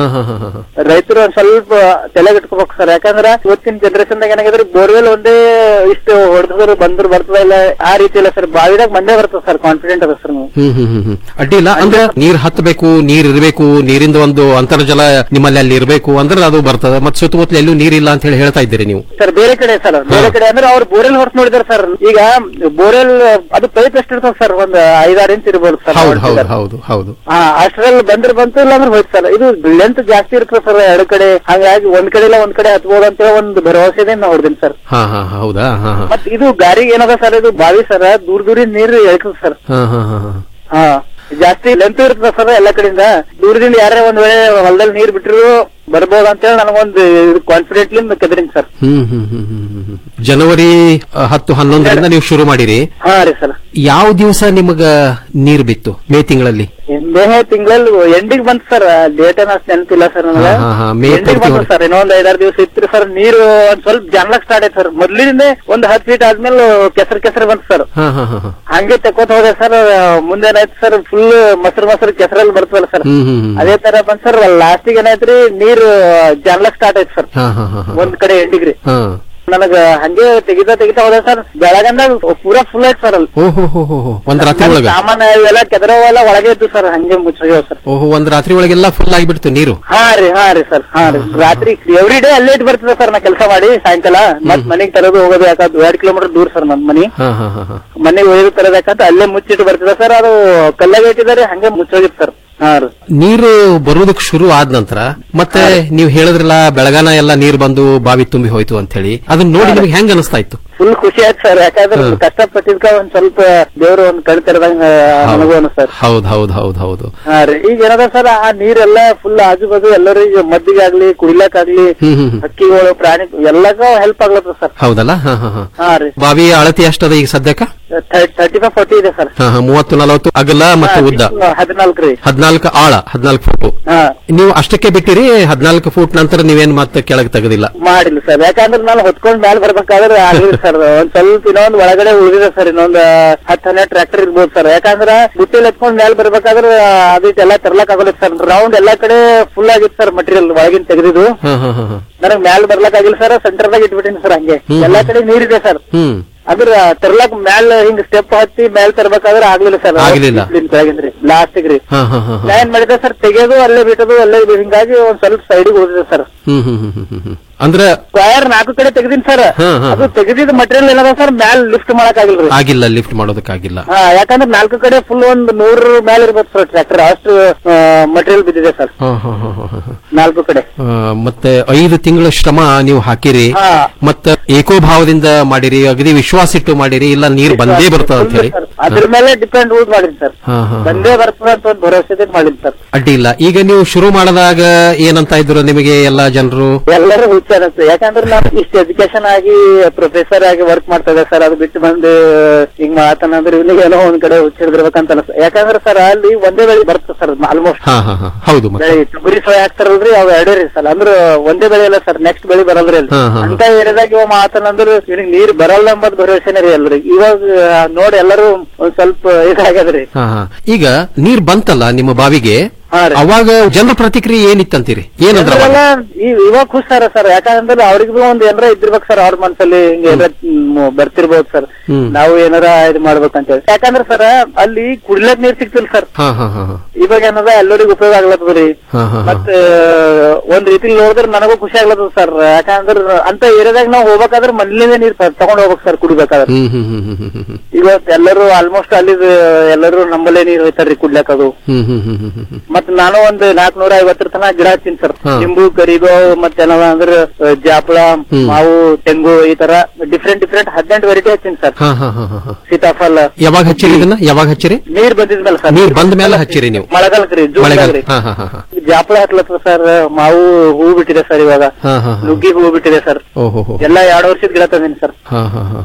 ಹಾ ಹಾ ಹಾ ಹಾ ರೈತರು ಒಂದ್ ಸ್ವಲ್ಪ ತಲೆಗೆ ಇಟ್ಕೋಬೇಕು ಸರ್ ಯಾಕಂದ್ರ ಇವತ್ತಿನ ಜನರೇಷನ್ ದಾಗ ಏನಾಗಿದ್ರೆ ಬೋರ್ವೆಲ್ ಒಂದೇ ಇಷ್ಟು ಹೊಡೆದ್ರು ಬಂದ್ರು ಬರ್ತದ ಇಲ್ಲ ಆ ರೀತಿ ಇಲ್ಲ ಸರ್ ಬಾವಿದಾಗ ಬಂದೇ ಬರ್ತದ ಸರ್ ಕಾನ್ಫಿಡೆಂಟ್ ಅದ ಸರ್ ನೀವು ಹ್ಮ್ ಹ್ಮ್ ಹ್ಮ್ ಹ್ಮ್ ಅಡ್ಡಿ ಇಲ್ಲ ಅಂದ್ರೆ ನೀರ್ ಹತ್ತಬೇಕು ನೀರ್ ಇರಬೇಕು ನೀರಿಂದ ಒಂದು ಅಂತರ್ಜಲ ನಿಮ್ಮಲ್ಲಿ ಅಲ್ಲಿ ಇರಬೇಕು ಅಂದ್ರೆ ಅದು ಬರ್ತದೆ ಮತ್ತೆ ಸುತ್ತಮುತ್ತಲು ಎಲ್ಲೂ ನೀರಿಲ್ಲ ಅಂತ ಹೇಳಿ ಹೇಳ್ತಾ ಇದ್ದೀರಿ ನೀವು ಸರ್ ಬೇರೆ ಕಡೆ ಸರ್ ಬೇರೆ ಕಡೆ ಅಂದ್ರೆ ಅವ್ರು ಬೋರೆಲ್ ಹೊರತು ನೋಡಿದಾರೆ ಸರ್ ಈಗ ಬೋರೆಲ್ ಅದು ಪೈಪ್ ಎಷ್ಟು ಇರ್ತದೆ ಸರ್ ಒಂದ್ ಐದಾರು ಇಂಚ್ ಇರ್ಬೋದು ಸರ್ ಹೌದು ಹೌದು ಹೌದು ಹೌದು ಹಾ ಅಷ್ಟ್ರಲ್ಲಿ ಬಂದ್ರೆ ಬಂತು ಇಲ್ಲ ಅಂದ್ರೆ ಹೋಯ್ತು ಸರ್ ಇದು ಲೆಂತ್ ಜಾಸ್ತಿ ಇರ್ತದೆ ಸರ್ ಎರಡು ಕಡೆ ಹಾಗಾಗಿ ಒಂದ್ ಕಡೆ ಇಲ್ಲ ಒಂದ್ ಕಡೆ ಹತ್ಬೋದು ಅಂತ ಹೇಳಿ ಒಂದು ಭರವಸೆದೆ ನಾ ಹೊಡ್ತೀನಿ ಸರ್ ಹಾ ಹಾ ಹಾ, ಹೌದಾ ಹಾ ಹಾ ಮತ್ ಇದು ಗಾರಿಗೆ ಏನದ ಸರ್ ಇದು ಬಾವಿ ಸರ್ ದೂರ ದೂರಿಂದ ನೀರು ಎಳ್ಕದ ಸರ್ ಹಾ ಹಾ ಹಾ ಹಾ ಹಾ ಜಾಸ್ತಿ ಲೆಂತ್ ಇರ್ತದ ಸರ್ ಎಲ್ಲಾ ಕಡೆಯಿಂದ ದೂರದಿಂದ ಯಾರೇ ಒಂದ್ ವೇಳೆ ಹೊಲದಲ್ಲಿ ನೀರ್ ಬಿಟ್ರು ಬರ್ಬೋದು ಅಂತ ಹೇಳಿ ನನಗೊಂದು ಕಾನ್ಫಿಡೆಂಟ್ಲಿಂದ ಕೆದರಿನ್ ಸರ್ ಹ್ಮ್ ಹ್ಮ್ ಹ್ಮ್ ಹ್ಮ್ ಹ್ಮ್ ಹ್ಮ್. ಜನವರಿ ಅ, ಹತ್ತು ಹನ್ನೊಂದರಿಂದ ನೀವು ಶುರು ಮಾಡಿರಿ ಹಾ ರೀ ಸರ್ ಯಾವ ದಿವಸ ನಿಮಗ ನೀರ್ ಬಿತ್ತು ಮೇ ತಿಂಗಳಲ್ಲಿ ಮೇ ತಿಂಗಳಲ್ಲಿ ಎಂಡಿಗೆ ಬಂತು ಸರ್ ಡೇಟ್ ಏನ ಅಷ್ಟ್ ನೆನಪಿಲ್ಲ ಸರ್ ನನಗೆ ಹಾ, ಹಾ, ಹಾ. ಮೇ ಎಂಡಿಗೆ ಪೂರ್ತಿ ಬಂತು ಸರ್ ಇನ್ನೊಂದ್ ಐದಾರು ದಿವಸ ಇತ್ತು ಸರ್ ನೀರು ಒಂದ್ ಸ್ವಲ್ಪ ಜಾನ್ಲಕ್ ಸ್ಟಾರ್ಟ್ ಆಯ್ತು ಸರ್ ಮೊದ್ಲಿನಿಂದ ಒಂದ್ ಹತ್ತು ಫೀಟ್ ಆದ್ಮೇಲೆ ಕೆಸರು ಕೆಸರು ಬಂತು ಸರ್ ಹಾ ಹಾ ಹಾ ಹಾ ಹಂಗೆ ತೆಕ್ಕೋತ ಹೋದೆ ಸರ್ ಮುಂದೆ ಏನಾಯ್ತು ಸರ್ ಫುಲ್ ಮೊಸರು ಮೊಸರು ಕೆಸರಲ್ಲಿ ಬರ್ತವಲ್ಲ ಸರ್ ಹ್ಮ್ ಹ್ಮ್ ಹ್ಮ್ ಅದೇ ತರ ಬಂದ್ ಸರ್ ಲಾಸ್ಟಿಗೆ ಏನಾಯ್ತ್ರಿ ನೀರು ಜಾನ್ಲಕ್ ಸ್ಟಾರ್ಟ್ ಆಯ್ತು ಸರ್ ಹಾ ಹಾ ಹಾ ಹಾ ಒಂದ್ ಕಡೆ ಎಂಡಿಗ್ರಿ ಹಾ ನನಗ ಹಂಗೆ ತೆಗಿತಾ ತೆಗಿತಾ ಹೋದೆ ಸರ್ ಬೆಳಗಂದಾಗ ಪೂರಾ ಫುಲ್ ಆಯ್ತು ಸರ್ ಅಲ್ಲಿ ಓಹೋ ಹೋ ಹೋ ಹೋ ಒಂದ್ ರಾತ್ರಿ ಒಳಗ ಸಾಮಾನ್ಯ ಇವೆಲ್ಲ ಕೆದರವೆಲ್ಲ ಒಳಗೆ ಇತ್ತು ಸರ್ ಹಂಗೆ ಮುಚ್ಚೋಗ್ಯಾವ ಸರ್ ಓಹೋ ಒಂದ್ ರಾತ್ರಿ ಒಳಗೆಲ್ಲ ಫುಲ್ ಆಗಿಬಿಡ್ತು ನೀರು ಹಾ ರೀ ಹಾ ರೀೇ ಸರ್ ಹಾ ರೀ ರಾತ್ರಿ ಎವ್ರಿ ಡೇ ಅಲ್ಲೇ ಇಟ್ಟು ಬರ್ತದೆ ಸರ್ ನಾ ಕೆಲಸ ಮಾಡಿ ಸಾಯಂಕಾಲ ಮತ್ ಮನೆಗ್ ತರೋದು ಹೋಗೋದು ಯಾಕಂದ್ರೆ ಎರಡ್ ಕಿಲೋಮೀಟರ್ ದೂರ ಸರ್ ನಮ್ ಮನಿ ಹಾ ಹಾ ಹಾ ಹಾ ಮನೆಗೆ ಒಯ್ದು ತರೋದಕ್ಕಂತ ಅಲ್ಲೇ ಮುಚ್ಚಿಟ್ಟು ಬರ್ತದೆ ಸರ್ ಅದು ಕಲ್ಲಾಗ ಇಟ್ಟಿದ್ದಾರೆ ಹಂಗೆ ಮುಚ್ಚೋಗಿತ್ತು ಸರ್ ಹಾ ರೀ ನೀರು ಬರುವುದಕ್ಕೆ ಶುರು ಆದ ನಂತರ ಮತ್ತೆ ನೀವು ಹೇಳಿದ್ರಲ್ಲ ಬೆಳಗಾನ ಎಲ್ಲ ನೀರ್ ಬಂದು ಬಾವಿ ತುಂಬಿ ಹೋಯ್ತು ಅಂತ ಹೇಳಿ ಅದನ್ನ ನೋಡಿ ನಿಮ್ಗೆ ಹೆಂಗ್ ಅನಿಸ್ತಾ ಇತ್ತು ಫುಲ್ ಖುಷಿ ಆಯ್ತು ಸರ್ ಯಾಕಂದ್ರೆ ಹ್ಮ್. ಕಷ್ಟಪಟ್ಟಿದ್ಕ ಒಂದ್ ಸ್ವಲ್ಪ ದೇವ್ರು ಒಂದ್ ಕಣ್ ತೆರೆದಂಗ ನನಗೂ ಅನಿಸ್ತಾರ ಹೌದ್ ಹೌದ್ ಹೌದ್ ಹೌದು ಹಾ ರೀ ಈಗ ಏನದ ಸರ್ ಆ ನೀರೆಲ್ಲ ಫುಲ್ ಆಜು ಬಾಜು ಎಲ್ಲರಿಗೂ ಮದ್ದಿಗಾಗ್ಲಿ ಕುಡಿಲಕ್ಕಾಗ್ಲಿ ಹ್ಮ್ ಹ್ಮ್ ಹ್ಮ್. ಹಕ್ಕಿಗಳು ಪ್ರಾಣಿ ಎಲ್ಲಕ್ಕೂ ಹೆಲ್ಪ್ ಆಗ್ಲತ್ತ ಸರ್ ಹೌದಲ್ಲ ಹಾ ಹಾ ಹಾ ಹಾ ರೀ ಬಾವಿ ಅಳತಿ ಎಷ್ಟದ ಈಗ ಸದ್ಯಕ್ಕ ತರ್ಟಿ ಫೈವ್ ಫೋರ್ಟಿ ಇದೆ ಸರ್ ಹಾ ಹಾ ಮೂವತ್ತು ನಲವತ್ತು ಅಗಲ ಮತ್ತು ಉದ್ದ ಹದಿನಾಲ್ಕು ರೀ ಹದಿನಾಲ್ಕು ಆಳ ಹದಿನಾಲ್ಕು ಫೂಟ್ ಹಾ ನೀವು ಅಷ್ಟಕ್ಕೆ ಬಿಟ್ಟಿರಿ ಹದಿನಾಲ್ಕು ಫೂಟ್ ನಂತರ ನೀವೇನ್ ಮತ್ತೆ ಕೆಳಗೆ ತೆಗೆದಿಲ್ಲ ಮಾಡಿಲ್ಲ ಸರ್ ಯಾಕಂದ್ರೆ ನಾನು ಹೊತ್ಕೊಂಡ್ ಮ್ಯಾಲ ಬರ್ಬೇಕಾದ್ರೆ ಆಗಿಲ್ಲ ಸರ್ ಒಂದ್ ಸ್ವಲ್ಪ ಇನ್ನೊಂದ್ ಒಳಗಡೆ ಉಳಿದಿದೆ ಸರ್ ಇನ್ನೊಂದ್ ಹತ್ತು ಹನ್ನೆರಡು ಟ್ರ್ಯಾಕ್ಟರ್ ಇರ್ಬೋದು ಸರ್ ಯಾಕಂದ್ರ ಬುಟ್ಟಿಲ್ ಎತ್ಕೊಂಡ್ ಮ್ಯಾಲ ಬರ್ಬೇಕಾದ್ರೆ ಅದೆಲ್ಲ ತರ್ಲಕ್ ಆಗೋಲ್ಲ ಸರ್ ರೌಂಡ್ ಎಲ್ಲಾ ಕಡೆ ಫುಲ್ ಆಗಿತ್ತು ಸರ್ ಮಟೀರಿಯಲ್ ಒಳಗಿನ ತೆಗೆದಿದ್ದು ಹಾ ಹಾ ಹಾ ಹಾ ನನಗ್ ಮ್ಯಾಲ ಬರ್ಲಕ್ ಆಗಿಲ್ಲ ಸರ್ ಸೆಂಟರ್ದಾಗ ಇಟ್ಬಿಟ್ಟಿನಿ ಸರ್ ಹಂಗೆ ಹ್ಮ್. ಎಲ್ಲಾ ಕಡೆ ನೀರಿದೆ ಸರ್ ಹ್ಮ್ ಅದ್ರ ತರ್ಲಕ್ ಮ್ಯಾಲ ಹಿಂಗ್ ಸ್ಟೆಪ್ ಹತ್ತಿ ಮ್ಯಾಲ ತರ್ಬೇಕಾದ್ರೆ ಆಗ್ಲಿಲ್ಲ ಸರ್ ಆಗ್ಲಿಲ್ಲ. ಕೆಳಗಿಂದ್ರಿ ಲಾಸ್ಟಿಗೆ ರೀ ಹಾ ಹಾ ಹಾ ಹಾ ನಾ ಏನ್ ಮಾಡಿದೆ ಸರ್ ತೆಗೆಯೋದು ಅಲ್ಲೇ ಬಿಟ್ಟದು ಅಲ್ಲೇ ಬಿಡ್- ಹಿಂಗಾಗಿ ಒಂದ್ ಸ್ವಲ್ಪ ಸೈಡಿಗೆ ಉಳಿದಿದೆ ಸರ್ ಹ್ಮ್ ಹ್ಮ್ ಹ್ಮ್ ಹ್ಮ್ ಹ್ಮ್ ಹ್ಮ್ ಅಂದ್ರ ಸ್ಕ್ವಯರ್ ನಾಲ್ಕು ಕಡೆ ತೆಗೆದಿನಿ ಸರ್ ಹಾ, ಹಾ. ಅದು ತೆಗೆದಿದ್ದ ಮಟೀರಿಯಲ್ ಏನದ ಸರ್ ಮ್ಯಾಲ್ ಲಿಫ್ಟ್ ಮಾಡಕ್ ಆಗಿಲ್ರಿ ಆಗಿಲ್ಲ ಲಿಫ್ಟ್ ಮಾಡೋದಕ್ಕಾಗಿಲ್ಲ ಹಾ ಯಾಕಂದ್ರೆ ನಾಲ್ಕು ಕಡೆ ಫುಲ್ ಒಂದ್ ನೂರ ಮ್ಯಾಲ ಇರ್ಬೇಕು ಸರ್ ಟ್ರ್ಯಾಕ್ಟರ್ ಅಷ್ಟು ಮಟೀರಿಯಲ್ ಬಿದ್ದಿದೆ ಸರ್ ಹಾ ಹಾ ಹಾ ಹಾ ಹಾ ಹಾ. ನಾಲ್ಕು ಕಡೆ ಆ, ಮತ್ತೆ ಐದು ತಿಂಗಳ ಶ್ರಮ ನೀವು ಹಾಕಿರಿ ಹಾ. ಮತ್ತ ಏಕೋಭಾವದಿಂದ ಮಾಡಿರಿ ಅಗದಿ ವಿಶ್ವಾಸ ಇಟ್ಟು ಮಾಡಿರಿ ಇಲ್ಲ ನೀರ್ ಬಂದೇ ಬರ್ತದ ಅಂತ ಹೇಳಿ ಅದ್ರ ಮೇಲೆ ಡಿಪೆಂಡ್ ಯೂಸ್ ಮಾಡಿನಿ ಸರ್ ಹಾ ಹಾ ಬಂದೇ ಬರ್ತದ ಅಂತ ಒಂದು ಭರವಸೆ ಮಾಡಿನಿ ಸರ್ ಅಡ್ಡಿ ಇಲ್ಲ ಈಗ ನೀವು ಶುರು ಮಾಡಿದಾಗ ಏನಂತ ಇದ್ರು ನಿಮಗೆ ಎಲ್ಲಾ ಜನರು ಎಲ್ಲರೂ ಹುಚ್ಚ ಅನಿಸ್ತು ಯಾಕಂದ್ರೆ ನಾನು ಇಷ್ಟು ಎಜುಕೇಶನ್ ಆಗಿ ಪ್ರೊಫೆಸರ್ ಆಗಿ ವರ್ಕ್ ಮಾಡ್ತಾ ಇದ್ದೆ ಸರ್ ಅದು ಬಿಟ್ಟು ಬಂದು ಹಿಂಗ್ ಮಾತನಾದ್ರೆ ಇವನಿಗೆ ಏನೋ ಒಂದ್ ಕಡೆ ಹುಚ್ಚಿಡಿದಿರ್ಬೇಕಂತ ಅನಿಸ್ತು ಯಾಕಂದ್ರೆ ಸರ್ ಅಲ್ಲಿ ಒಂದೇ ಬೆಳೆ ಬರ್ತದೆ ಸರ್ ಆಲ್ಮೋಸ್ಟ್ ಹಾ ಹಾ ಹಾ ಹೌದು ಮತ್ತೆ ಬೆಳೆ ತೊಗರಿ ಸೋಯ್ ಹಾಕ್ತಾರಲ್ರಿ ಅವ್ ಎರಡೇ ರೀ ಸರ್ ಅಂದ್ರ ಒಂದೇ ಬೆಳೆ ಇಲ್ಲ ಸರ್ ನೆಕ್ಸ್ಟ್ ಬೆಳೆ ಬರಲ್ರಿ ಅಲ್ಲಿ ಹಾ, ಹಾ, ಹಾ. ಅಂತ ಏರಿಯಾದಾಗ ಇವ ಮಾತನಂದ್ರ ಇವ್ನಿಗೆ ನೀರ್ ಬರಲ್ಲ ಎಂಬದ್ ಭರವಸೆನೇ ರೀ ಎಲ್ರಿ ಇವಾಗ ಆ, ನೋಡಿ ಎಲ್ಲರೂ ಒಂದ್ ಸ್ವಲ್ಪ ಇದಾಗ್ಯದ್ರಿ ಹಾ ಹಾ ಈಗ ನೀರ್ ಬಂತಲ್ಲ ನಿಮ್ಮ ಬಾವಿಗೆ ಹಾ ರೀ. ಅವಾಗ ಜನರ ಪ್ರತಿಕ್ರಿಯೆ ಏನಿತ್ತಂತೀರಿ ಏನಂದ್ರ ಅವಾಗ? ಜನರೆಲ್ಲ ಈ- ಇವಾಗ ಖುಷ್ ಸರ್ ಸರ್ ಯಾಕಂದ್ರೆ ಅವ್ರಿಗೂ ಒಂದ್ ಏನಾರ ಇದ್ದಿರ್ಬೇಕು ಸರ್ ಅವ್ರ ಮನ್ಸಲ್ಲಿ ಹಿಂಗೆ ಏನಾರ ಮ್, ಬರ್ತಿರ್ಬೋದು ಸರ್ ಹ್ಮ್. ನಾವು ಏನಾರ ಇದು ಮಾಡ್ಬೇಕಂತ ಹೇಳಿ ಯಾಕಂದ್ರೆ ಸರ್ ಅಲ್ಲಿ ಕುಡ್ಲಕ್ ನೀರ್ ಸಿಗ್ತಿಲ್ಲ ಸರ್ ಹಾ ಹಾ ಹಾ ಹಾ. ಇವಾಗ ಏನದ ಎಲ್ಲರಿಗೂ ಉಪಯೋಗ ಆಗ್ಲತ್ತದ್ರಿ ಹಾ ಹಾ ಹಾ. ಮತ್ತೆ ಒಂದ್ ರೀತಿ ನೋಡಿದ್ರೆ ನನಗೂ ಖುಷಿ ಆಗ್ಲತ್ತದ ಸರ್ ಯಾಕಂದ್ರ ಅಂತ ಏರಿಯಾದಾಗ ನಾವು ಹೋಗ್ಬೇಕಾದ್ರೆ ಮನೇಲಿಂದ ನೀರ್ ತ- ತಗೊಂಡ್ ಹೋಗ್ಬೇಕು ಸರ್ ಕುಡಿಬೇಕಾದ್ರೆ ಹ್ಮ್ ಹ್ಮ್ ಹ್ಮ್ ಹ್ಮ್ ಹ್ಮ್ ಹ್ಮ್ ಇವತ್ತು ಎಲ್ಲರೂ ಆಲ್ಮೋಸ್ಟ್ ಅಲ್ಲಿ ಎಲ್ಲರೂ ನಮ್ಮಲ್ಲೇ ನೀರ್ ಹೋಯ್ತಾರ್ರಿ ಕುಡ್ಲಕ್ ಅದು ಹ್ಮ್ ಹ್ಮ್ ಹ್ಮ್ ಹ್ಮ್ ಹ್ಮ್ ಹ್ಮ್ ಮತ್ ನಾನು ಒಂದ್ ನಾಲ್ಕನೂರ ಐವತ್ತರ ತನಕ ಗಿಡ ಹಚ್ತೀನಿ ಸರ್ ಹಾ. ನಿಂಬು ಕರಿಬೇವು ಮತ್ತೇನದ ಅಂದ್ರ ಆ, ಜಾಪಳ ಹ್ಮ್. ಮಾವು ತೆಂಗು ಈ ತರ ಡಿಫ್ರೆಂಟ್ ಡಿಫ್ರೆಂಟ್ ಹದಿನೆಂಟು ವೆರೈಟಿ ಹಚ್ತೀನಿ ಸರ್ ಹಾ ಹಾ ಹಾ ಹಾ ಹಾ. ಸೀತಾಫಲ ಯಾವಾಗ ಹಚ್ಚಿರಿ ಇದನ್ನ ಯಾವಾಗ ಹಚ್ಚಿರಿ ನೀರ್ ಬಂದಿದ್ಮೇಲೆ ಸರ್ ನೀರ್ ಬಂದ ಮೇಲೆ ಹಚ್ಚಿರಿ ನೀವು ಮಳೆಗಾಲಕ್ರಿ ಜೂನ್ ಮಳೆಗಾಲ ರೀ ಹಾ ಹಾ ಹಾ ಹಾ ಜಾಪಳ ಹತ್ಲತ್ತ ಸರ್ ಮಾವು ಹೂ ಬಿಟ್ಟಿದೆ ಸರ್ ಇವಾಗ ಹಾ ಹಾ ಹಾ ನುಗ್ಗಿ ಹೂ ಬಿಟ್ಟಿದೆ ಸರ್ ಓಹೋ ಹೋ ಎಲ್ಲಾ ಎರಡು ವರ್ಷದ ಗಿಡ ತಂದಿನಿ ಸರ್ ಹಾ ಹಾ ಹಾ ಹಾ ಹಾ.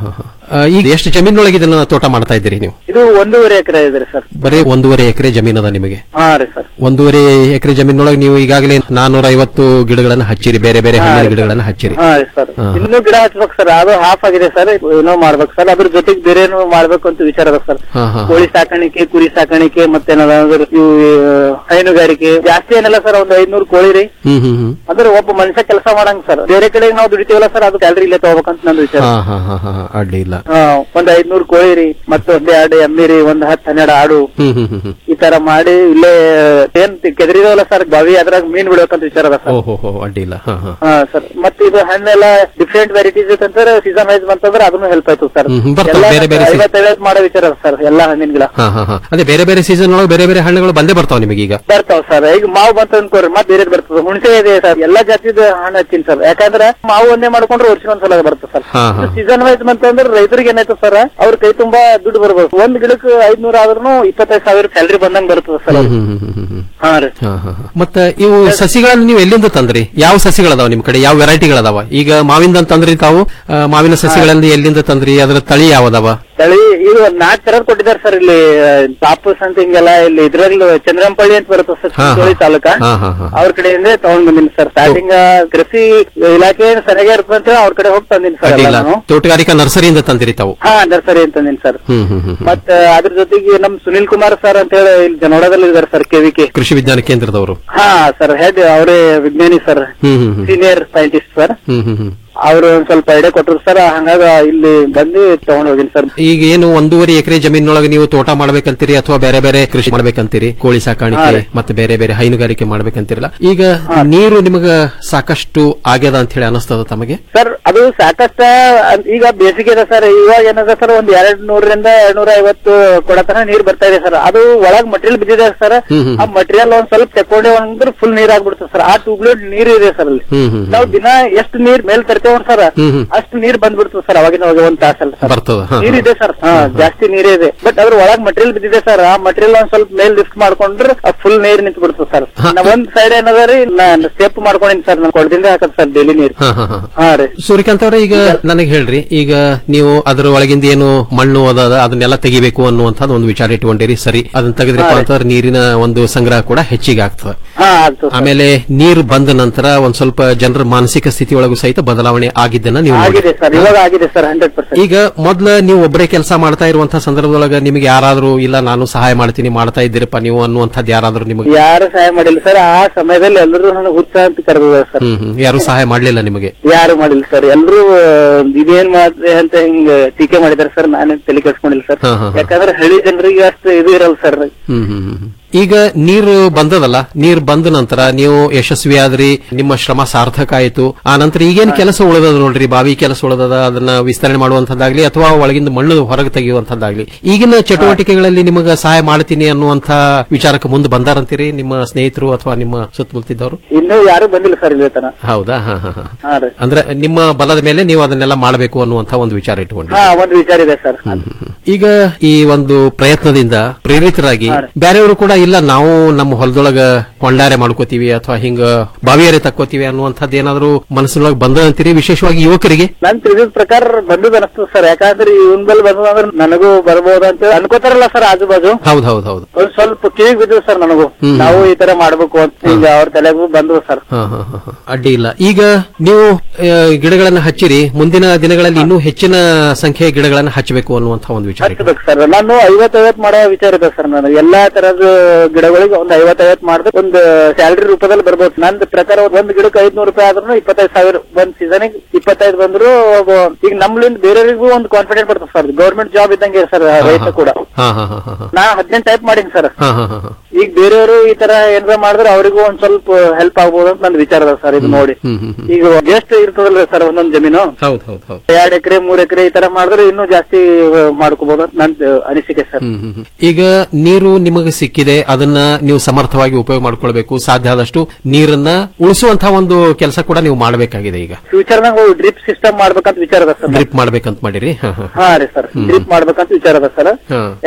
ಆ, ಈಗ ಎಷ್ಟು ಜಮೀನೊಳಗೆ ಇದನ್ನ ತೋಟ ಮಾಡ್ತಾ ಇದ್ದೀರಿ ನೀವು ಇದು ಒಂದೂವರೆ ಎಕರೆ ಇದೆ ಸರ್ ಬರೀ ಒಂದೂವರೆ ಎಕರೆ ಜಮೀನದ ನಿಮಗೆ ಹಾ ರೀ ಸರ್ ಒಂದೂವರೆ ಎಕರೆ ಜಮೀನೊಳಗೆ ನೀವು ಈಗಾಗಲೇ ನಾನೂರ ಐವತ್ತು ಗಿಡಗಳನ್ನ ಹಚ್ಚಿರಿ ಬೇರೆ ಬೇರೆ ಹಣ್ಣಿನ ಗಿಡಗಳನ್ನ ಹಚ್ಚಿರಿ ಹಾ ರೀ ಸರ್ ಹಾ. ಇನ್ನೂ ಗಿಡ ಹಚ್ಬೇಕು ಸರ್ ಅದು ಹಾಫ್ ಆಗಿದೆ ಸರ್ ಏನೋ ಮಾಡ್ಬೇಕು ಸರ್ ಅದ್ರ ಜೊತೆಗೆ ಬೇರೆ ಏನೋ ಮಾಡ್ಬೇಕು ಅಂತ ವಿಚಾರ ಅದ ಸರ್ ಹಾ, ಹಾ, ಹಾ. ಕೋಳಿ ಸಾಕಾಣಿಕೆ ಕುರಿ ಸಾಕಾಣಿಕೆ ಮತ್ತೇನದ ಅಂದ್ರೆ ಇವು ಆ, ಹೈನುಗಾರಿಕೆ ಜಾಸ್ತಿ ಏನಿಲ್ಲ ಸರ್ ಒಂದು ಐದ್ನೂರು ಕೋಳಿ ರೀ ಹ್ಮ್ ಹ್ಮ್ ಹ್ಮ್ ಅಂದ್ರೆ ಒಬ್ಬ ಮನುಷ್ಯ ಕೆಲಸ ಮಾಡಂಗ್ ಸರ್ ಬೇರೆ ಕಡೆ ನಾವು ದುಡಿತೀವಲ್ಲ ಸರ್ ಅದು ಸ್ಯಾಲ್ರಿ ಇಲ್ಲೇ ತಗೋಬೇಕಂತ ನಂದು ವಿಚಾರ ಹಾ ಹಾ ಹಾ ಹಾ ಹಾ, ಅಡ್ಡಿ ಇಲ್ಲ ಹಾ, ಒಂದ್ ಐದ್ನೂರು ಕೋಳಿ ರೀ ಮತ್ತೆ ಒಂದ್ ಎರಡು ಎಮ್ಮಿ ರೀ ಒಂದ್ ಹತ್ತು ಹನ್ನೆರಡು ಆಡು ಹ್ಮ್ ಹ್ಮ್ ಹ್ಮ್ ಹ್ಮ್ ಈ ತರ ಮಾಡಿ ಇಲ್ಲೇ ಏನ್ ಕೆದರಿದವಲ್ಲ ಸರ್ ಬಾವಿ ಅದ್ರಾಗ ಮೀನ್ ಬಿಡ್ಬೇಕಂತ ವಿಚಾರ ಅದ ಸರ್ ಓಹೋ ಹೋ ಅಡ್ಡಿ ಇಲ್ಲ ಹಾ ಹಾ ಹಾ ಸರ್ ಮತ್ತೆ ಇದು ಹಣ್ಣೆಲ್ಲ ಡಿಫ್ರೆಂಟ್ ವೆರೈಟೀಸ್ ಅಂತಂದ್ರೆ ಸೀಸನ್ ವೈಸ್ ಬಂತಂದ್ರೆ ಅದನ್ನು ಹೆಲ್ಪ್ ಆಯ್ತು ಸರ್ ಹ್ಮ್, ಹ್ಮ್, ಬರ್ತವೆ ಬೇರೆ ಬೇರೆ season. ಐವತ್ತೈವತ್ತು ಮಾಡೋ ವಿಚಾರ ಅದ ಸರ್ ಎಲ್ಲಾ ಹಣ್ಣಿನ ಗಿಡ ಹಾ ಹಾ ಹಾ ಅದೇ ಬೇರೆ ಬೇರೆ ಸೀಸನ್ ಒಳಗೆ ಬೇರೆ ಬೇರೆ ಹಣ್ಣುಗಳು ಬಂದೇ ಬರ್ತಾವ ನಿಮಗೆ ಈಗ ಬರ್ತಾವ ಸರ್ ಈಗ ಮಾವು ಬಂತ ಅನ್ಕೋರಿ ಮತ್ತೆ ಬೇರೆ ಬರ್ತದೆ ಹುಣಸೆ ಇದೆ ಸರ್ ಎಲ್ಲಾ ಜಾತಿದ ಹಣ್ಣು ಹಚ್ತೀನಿ ಸರ್ ಯಾಕಂದ್ರೆ ಮಾವು ಒಂದೇ ಮಾಡ್ಕೊಂಡ್ರೆ ವರ್ಷ ಒಂದ್ಸಲ ಬರ್ತದೆ ಸರ್ ಹಾ ಹಾ ಸೀಸನ್ ವೈಸ್ ಬಂತಂದ್ರೆ ರೈತರಿಗೆ ಏನಾಯ್ತು ಸರ್ ಅವ್ರ ಕೈ ತುಂಬಾ ದುಡ್ಡು ಬರ್ಬೇಕು ಒಂದ್ ಗಿಡಕ್ಕೆ ಐದ್ನೂರ ಆದ್ರೂ ಇಪ್ಪತ್ತೈದು ಸಾವಿರ ಸ್ಯಾಲ್ರಿ ಬಂದಂಗ್ ಬರ್ತದೆ ಸರ್ ಹ್ಮ್ ಹ್ಮ್ ಹ್ಮ್ ಹ್ಮ್ ಹ್ಮ್ ಹಾ ರೀ ಹಾ, ಹಾ, ಹಾ. ಮತ್ತೆ ಇವು ಸಸಿಗಳನ್ನ ನೀವು ಎಲ್ಲಿಂದ ತಂದ್ರಿ ಯಾವ ಸಸಿಗಳದಾವ ನಿಮ್ ಕಡೆ ಯಾವ ವೆರೈಟಿಗಳದಾವ ಈಗ ಮಾವಿಂದ ತಂದ್ರಿ ತಾವು ಆ, ಮಾವಿನ ಸಸಿಗಳಲ್ಲಿ ಎಲ್ಲಿಂದ ತಂದ್ರಿ ಅದರ ತಳಿ ಯಾವದವ ತಳಿ ಇದು ಒಂದ್ ನಾಲ್ಕು ತರದ್ ಕೊಟ್ಟಿದ್ದಾರೆ ಸರ್ ಇಲ್ಲಿ ತಾಪಸ್ ಅಂತ ಹಿಂಗೆಲ್ಲ ಇಲ್ಲಿ ಇದ್ರಲ್ಲಿ ಚಂದ್ರಂಪಳ್ಳಿ ಅಂತ ಬರುತ್ತೆ ಸರ್ ಹಾ, ಹಾ. ಚಿಂಚೋಳಿ ತಾಲೂಕ ಹಾ ಹಾ ಹಾ ಅವ್ರ ಕಡೆಯಿಂದ ತಗೊಂಡ್ ಬಂದಿನಿ ಸರ್ ಸ್ಟಾರ್ಟಿಂಗ್ ಕೃಷಿ ಇಲಾಖೆ ಸರಿಯಾಗಿ ಇರ್ತದೆ ಅಂತ ಹೇಳಿ ಅವ್ರ ಕಡೆ ಹೋಗಿ ತಂದಿನಿ ಸರ್ ಅಡ್ಡಿಲ್ಲ ಎಲ್ಲಾನು ತೋಟಗಾರಿಕಾ ನರ್ಸರಿಯಿಂದ ತಂದಿರಿ ತಾವು ಹಾ ನರ್ಸರಿ ಅಂತ ತಂದಿನಿ ಸರ್ ಹ್ಮ್ ಹ್ಮ್ ಹ್ಮ್ ಹ್ಮ್. ಮತ್ತ ಅದ್ರ ಜೊತೆಗೆ ನಮ್ ಸುನಿಲ್ ಕುಮಾರ್ ಸರ್ ಅಂತ ಹೇಳಿ ಇಲ್ಲಿ ಜನೋಡದಲ್ಲಿ ಇದಾರೆ ಸರ್ ಕೆವಿಕೆ ಕೃಷಿ ವಿಜ್ಞಾನ ಕೇಂದ್ರದವರು ಹಾ ಸರ್ ಹೆಡ್ ಅವರೇ ವಿಜ್ಞಾನಿ ಸರ್ ಹ್ಮ್ ಹ್ಮ್ ಹ್ಮ್ ಸೀನಿಯರ್ ಸೈಂಟಿಸ್ಟ್ ಸರ್ ಹ್ಮ್ ಹ್ಮ್ ಹ್ಮ್ ಅವರು ಒಂದ್ ಸ್ವಲ್ಪ ಐಡಿಯಾ ಕೊಟ್ಟರು ಸರ್ ಹಂಗಾಗಿ ಇಲ್ಲಿ ಬಂದು ತಗೊಂಡ್ ಹೋಗಿನಿ ಸರ್ ಈಗ ಏನು ಒಂದೂವರೆ ಎಕರೆ ಜಮೀನೊಳಗೆ ನೀವು ತೋಟ ಮಾಡ್ಬೇಕಂತೀರಿ ಅಥವಾ ಬೇರೆ ಬೇರೆ ಕೃಷಿ ಮಾಡ್ಬೇಕಂತೀರಿ ಕೋಳಿ ಹಾ ಸಾಕಾಣಿಕೆ ರೀ. ಮತ್ತೆ ಬೇರೆ ಬೇರೆ ಹೈನುಗಾರಿಕೆ ಮಾಡ್ಬೇಕಂತಿರಲ್ಲ ಈಗ ನೀರು ನಿಮಗ ಸಾಕಷ್ಟು ಆಗ್ಯದ ಅಂತ ಹೇಳಿ ಅನಿಸ್ತದ ತಮಗೆ ಸರ್ ಅದು ಸಾಕಷ್ಟ ಅದ್ ಈಗ ಬೇಸಿಗೆ ಇದೆ ಸರ್ ಇವಾಗ ಏನದ ಸರ್ ಒಂದ್ ಎರಡ್ ನೂರರಿಂದ ಎರಡ್ ನೂರ ಐವತ್ತು ಕೊಡತನ ನೀರ್ ಬರ್ತಾ ಇದೆ ಸರ್ ಅದು ಒಳಗ್ ಮಟೀರಿಯಲ್ ಬಿದ್ದಿದೆ ಸರ್ ಹ್ಮ್ ಹ್ಮ್ ಆ ಮಟೀರಿಯಲ್ ಒಂದ್ ಸ್ವಲ್ಪ ತೆಕ್ಕೊಂಡೆ ಅಂದ್ರೆ ಫುಲ್ ನೀರ್ ಆಗ್ಬಿಡ್ತದೆ ಸರ್ ಆ ಟ್ಯೂಬ್ಲೆಟ್ ನೀರ್ ಇದೆ ಸರ್ ಅಲ್ಲಿ ಹ್ಮ್ ಹ್ಮ್ ನಾವು ದಿನ ಎಷ್ಟು ನೀರ್ ಮೇಲ್ ತರ್ತೇವ ಸರ್ ಹ್ಮ್ ಹ್ಮ್. ಅಷ್ಟು ನೀರ್ ಬಂದ್ಬಿಡ್ತದೆ ಸರ್ ಅವಾಗಿನ ಅವಾಗ ಒಂದ್ ತಾಸಲ್ಲಿ ಸರ್ ಬರ್ತದ ಹಾ, ನೀರ್ ಇದೆ ಸರ್ ಹಾ ಜಾಸ್ತಿ ನೀರೇ ಇದೆ ಬಟ್ ಅದ್ರ ಒಳಗ್ ಮಟೀರಿಯಲ್ ಬಿದ್ದಿದೆ ಸರ್ ಆ ಮಟೀರಿಯಲ್ ಒಂದ್ ಸ್ವಲ್ಪ ಮೇಲ್ ಲಿಫ್ಟ್ ಮಾಡ್ಕೊಂಡ್ರೆ ಫುಲ್ ನೀರ್ ನಿಂತು ಬಿಡ್ತದೆ ಸರ್ ನಾ ಒಂದ್ ಸೈಡ್ ಏನದ ರೀ ನಾನು ಸ್ಟೆಪ್ ಮಾಡ್ಕೊಂಡಿನಿ ಸರ್ ನಾನು ಕೊಡದಿಂದ ಹಾಕದ್ ಸರ್ ಡೈಲಿ ನೀರ್ ಹಾ ಹಾ ಹಾ ಹಾ ರೀ ಸೂರ್ಯಕಾಂತ್ ಅವರೇ ಈಗ ನನಗೆ ಹೇಳ್ರಿ ಈಗ ನೀವು ಅದರ ಒಳಗಿಂದ ಏನು ಮಣ್ಣು ಅದ ಅದನ್ನೆಲ್ಲ ತೆಗಿಬೇಕು ಅನ್ನುವಂಥದ್ದು ಒಂದು ವಿಚಾರ ಇಟ್ಕೊಂಡಿರಿ ಸರಿ ಅದನ್ನ ತೆಗೆದ್ರಪ್ಪ ಹಾ ರೀ. ಅಂತಂದ್ರೆ ನೀರಿನ ಒಂದು ಸಂಗ್ರಹ ಕೂಡ ಹೆಚ್ಚಿಗೆ ಆಗ್ತದೆ ಹಾ ಆಗ್ತದೆ ಆಮೇಲೆ ನೀರು ಬಂದ ನಂತರ ಒಂದ್ ಸ್ವಲ್ಪ ಜನರ ಮಾನಸಿಕ ಸ್ಥಿತಿ ಒಳಗೂ ಸಹಿತ ಬದಲಾವಣೆ ಆಗಿದ್ದನ್ನ ನೀವು ಆಗಿದೆ ನೋಡಿರಿ. ಸರ್ ಇವಾಗ ಆಗಿದೆ ಸರ್ ಹಂಡ್ರೆಡ್ ಪರ್ಸೆಂಟ್ ಈಗ ಮೊದ್ಲ ನೀವು ಒಬ್ಬರೇ ಕೆಲಸ ಮಾಡ್ತಾ ಇರುವಂತಹ ಸಂದರ್ಭದೊಳಗ ನಿಮಗೆ ಯಾರಾದ್ರೂ ಇಲ್ಲ ನಾನು ಸಹಾಯ ಮಾಡ್ತೀನಿ ಮಾಡ್ತಾ ಇದ್ದೀರಪ್ಪ ನೀವು ಅನ್ನುವಂಥದ್ದು ಯಾರಾದ್ರೂ ನಿಮಗೆ ಯಾರು ಸಹಾಯ ಮಾಡಿಲ್ಲ ಸರ್ ಆ ಸಮಯದಲ್ಲಿ ಎಲ್ಲರೂ ನನಗೆ ಹುಚ್ಚ ಅಂತ ಕರೆದ ಸರ್ ಹ್ಮ್ ಹ್ಮ್ ಯಾರು ಸಹಾಯ ಮಾಡ್ಲಿಲ್ಲ ನಿಮಗೆ ಯಾರು ಮಾಡಿಲ್ಲ ಸರ್ ಎಲ್ಲರೂ ಇದೇನ್ ಮಾಡ್ದೆ ಅಂತ ಹಿಂಗ ಟೀಕೆ ಮಾಡಿದಾರೆ ಸರ್ ನಾನೇ ತಲೆ ಕೆಡ್ಸ್ಕೊಂಡಿಲ್ಲ ಸರ್ ಹಾ, ಹಾ, ಹಾ. ಯಾಕಂದ್ರೆ ಹಳ್ಳಿ ಜನರಿಗೆ ಅಷ್ಟು ಇದು ಇರಲ್ಲ ಸರ್ ಹ್ಮ್ ಹ್ಮ್ ಹ್ಮ್ ಹ್ಮ್. ಈಗ ನೀರು ಬಂದದಲ್ಲ ನೀರು ಬಂದ ನಂತರ ನೀವು ಯಶಸ್ವಿ ಆದ್ರಿ ನಿಮ್ಮ ಶ್ರಮ ಸಾರ್ಥಕ ಆಯಿತು ಆ ನಂತರ ಈಗೇನ್ ಕೆಲಸ ಉಳಿದದ ನೋಡ್ರಿ ಬಾವಿ ಕೆಲಸ ಉಳಿದದ ಅದನ್ನ ವಿಸ್ತರಣೆ ಮಾಡುವಂತದ್ದಾಗ್ಲಿ ಅಥವಾ ಒಳಗಿಂದ ಮಣ್ಣು ಹೊರಗೆ ತೆಗೆಯುವಂತದ್ದಾಗ್ಲಿ ಈಗಿನ ಚಟುವಟಿಕೆಗಳಲ್ಲಿ ನಿಮಗೆ ಸಹಾಯ ಮಾಡ್ತೀನಿ ಅನ್ನುವಂತ ವಿಚಾರಕ್ಕೆ ಮುಂದೆ ಬಂದಾರಂತೀರಿ ನಿಮ್ಮ ಸ್ನೇಹಿತರು ಅಥವಾ ನಿಮ್ಮ ಸುತ್ತಮುತ್ತಿದ್ದವರು ಇನ್ನೂ ಯಾರು ಬಂದಿಲ್ಲ ಸರ್ ಇಲ್ಲಿ ತನ ಹೌದಾ ಹಾ ಹಾ ಹಾ ಹಾ ರೀ ಅಂದ್ರೆ ನಿಮ್ಮ ಬಲದ ಮೇಲೆ ನೀವು ಅದನ್ನೆಲ್ಲ ಮಾಡಬೇಕು ಅನ್ನುವಂತ ಒಂದು ವಿಚಾರ ಇಟ್ಕೊಂಡ್ರಿ ಹಾ ಒಂದ್ ವಿಚಾರ ಇದೆ ಸರ್ ಈಗ ಈ ಒಂದು ಪ್ರಯತ್ನದಿಂದ ಪ್ರೇರಿತರಾಗಿ ಬೇರೆಯವರು ಕೂಡ ಇಲ್ಲ ನಾವು ನಮ್ಮ ಹೊಲದೊಳಗ ಹೊಂಡಾರೆ ಮಾಡ್ಕೋತೀವಿ ಅಥವಾ ಹಿಂಗ ಬಾವಿಯಾರೆ ತಕ್ಕೋತೀವಿ ಅನ್ನುವಂಥದ್ದು ಏನಾದ್ರು ಮನಸ್ಸಿನೊಳಗೆ ಬಂದಂತೀರಿ ವಿಶೇಷವಾಗಿ ಯುವಕರಿಗೆ ನನ್ ತಿಳಿದ ಪ್ರಕಾರ ಬಂದದ್ ಅನಿಸ್ತದೆ ಸರ್ ಯಾಕಂದ್ರೆ ಇವನ್ ಬಲ್ ಬಂದ್ರೆ ನನಗೂ ಬರ್ಬೋದು ಅಂತ ಅನ್ಕೋತಾರಲ್ಲ ಸರ್ ಆಜು ಬಾಜು ಹೌದ್ ಹೌದ್ ಹೌದು ಒಂದ್ ಸ್ವಲ್ಪ ಕಿವಿಗ್ ಬಿದ್ದು ಸರ್ ನನಗೂ ಹ್ಮ್. ನಾವು ಈ ತರ ಮಾಡ್ಬೇಕು ಅಂತ ಈಗ ಅವ್ರ ತಲೆಗೂ ಬಂದವು ಸರ್ ಹಾ, ಹಾ, ಹಾ, ಹಾ. ಅಡ್ಡಿ ಇಲ್ಲ ಈಗ ನೀವು ಆ, ಗಿಡಗಳನ್ನ ಹಚ್ಚಿರಿ ಮುಂದಿನ ದಿನಗಳಲ್ಲಿ ಇನ್ನೂ ಹೆಚ್ಚಿನ ಸಂಖ್ಯೆಯ ಗಿಡಗಳನ್ನ ಹಚ್ಚಬೇಕು ಅನ್ನುವಂತ ಒಂದು ವಿಚಾರ ಇಟ್ಕೊಂಡು. ಹಚ್ಬೇಕು ಸರ್ ನಾನು ಐವತ್ತೈವತ್ ಮಾಡೋ ವಿಚಾರ ಇದೆ ಸರ್ ನಾನು ಎಲ್ಲಾ ತರದ ಗಿಡಗಳಿಗೆ ಒಂದ್ ಐವತ್ತೈವತ್ ಮಾಡಿದ್ರೆ ಒಂದು ಸ್ಯಾಲರಿ ರೂಪದಲ್ಲಿ ಬರ್ಬೋದು ನಂದ್ ಪ್ರಕಾರ ಒಂದ್ ಗಿಡಕ್ಕೆ ಐದ್ನೂರು ರೂಪಾಯಿ ಆದ್ರೂ ಇಪ್ಪತ್ತೈದು ಸಾವಿರ ಒಂದ್ ಸೀಸನ್ ಇಪ್ಪತ್ತೈದು ಬಂದ್ರು ಒಬ್ಬ- ಈಗ ನಮ್ಲಿಂದ ಬೇರೆಯವರಿಗೂ ಒಂದು ಕಾನ್ಫಿಡೆಂಟ್ ಬರ್ತದೆ ಸರ್ ಗೌರ್ಮೆಂಟ್ ಜಾಬ್ ಇದ್ದಂಗೆ ಸರ್ ರೈತ ಕೂಡ ಹಾ ಹಾ ಹಾ ಹಾ ಹಾ. ನಾ ಹದಿನೆಂಟು ಟೈಪ್ ಮಾಡೀನಿ ಸರ್ ಹಾ ಹಾ ಹಾ ಹಾ. ಈಗ ಬೇರೆಯವರು ಈ ತರ ಏನಾರ ಮಾಡಿದ್ರೆ ಅವರಿಗೂ ಒಂದ್ ಸ್ವಲ್ಪ ಹೆಲ್ಪ್ ಆಗ್ಬೋದು ಅಂತ ನಂದು ವಿಚಾರ ಅದ ಸರ್ ಇದು ನೋಡಿ ಹ್ಮ್ ಹ್ಮ್ ಹ್ಮ್. ಈಗ ಎಷ್ಟು ಇರ್ತದಲ್ರಿ ಸರ್ ಒಂದೊಂದ್ ಜಮೀನು ಹೌದ್ ಹೌದ್ ಹೌದ್ ಎರಡ್ ಎಕರೆ ಮೂರ್ ಎಕರೆ ಈ ತರ ಮಾಡಿದ್ರೆ ಇನ್ನೂ ಜಾಸ್ತಿ ಮಾಡ್ಕೋಬಹುದು ಅಂತ ನನ್ ಅನಿಸಿಕೆ ಸರ್ ಹ್ಮ್ ಹ್ಮ್ ಹ್ಮ್. ಈಗ ನೀರು ನಿಮಗೆ ಸಿಕ್ಕಿದೆ ಅದನ್ನ ನೀವು ಸಮರ್ಥವಾಗಿ ಉಪಯೋಗ ಮಾಡ್ಕೊಳ್ಬೇಕು ಸಾಧ್ಯ ಆದಷ್ಟು ನೀರನ್ನ ಉಳಿಸುವಂತಹ ಒಂದು ಕೆಲಸ ಕೂಡ ನೀವು ಮಾಡಬೇಕಾಗಿದೆ ಈಗ ಫ್ಯೂಚರ್ ನಾಗ ಡ್ರಿಪ್ ಸಿಸ್ಟಮ್ ಮಾಡ್ಬೇಕಂತ ವಿಚಾರ ಅದ ಸರ್ ಡ್ರಿಪ್ ಮಾಡ್ಬೇಕಂತ ಮಾಡಿರಿ ಹಾ ಹಾ ಹಾ ರೀ ಸರ್ ಡ್ರಿಪ್ ಮಾಡ್ಬೇಕಂತ ವಿಚಾರ ಅದ ಸರ್ ಹಾ.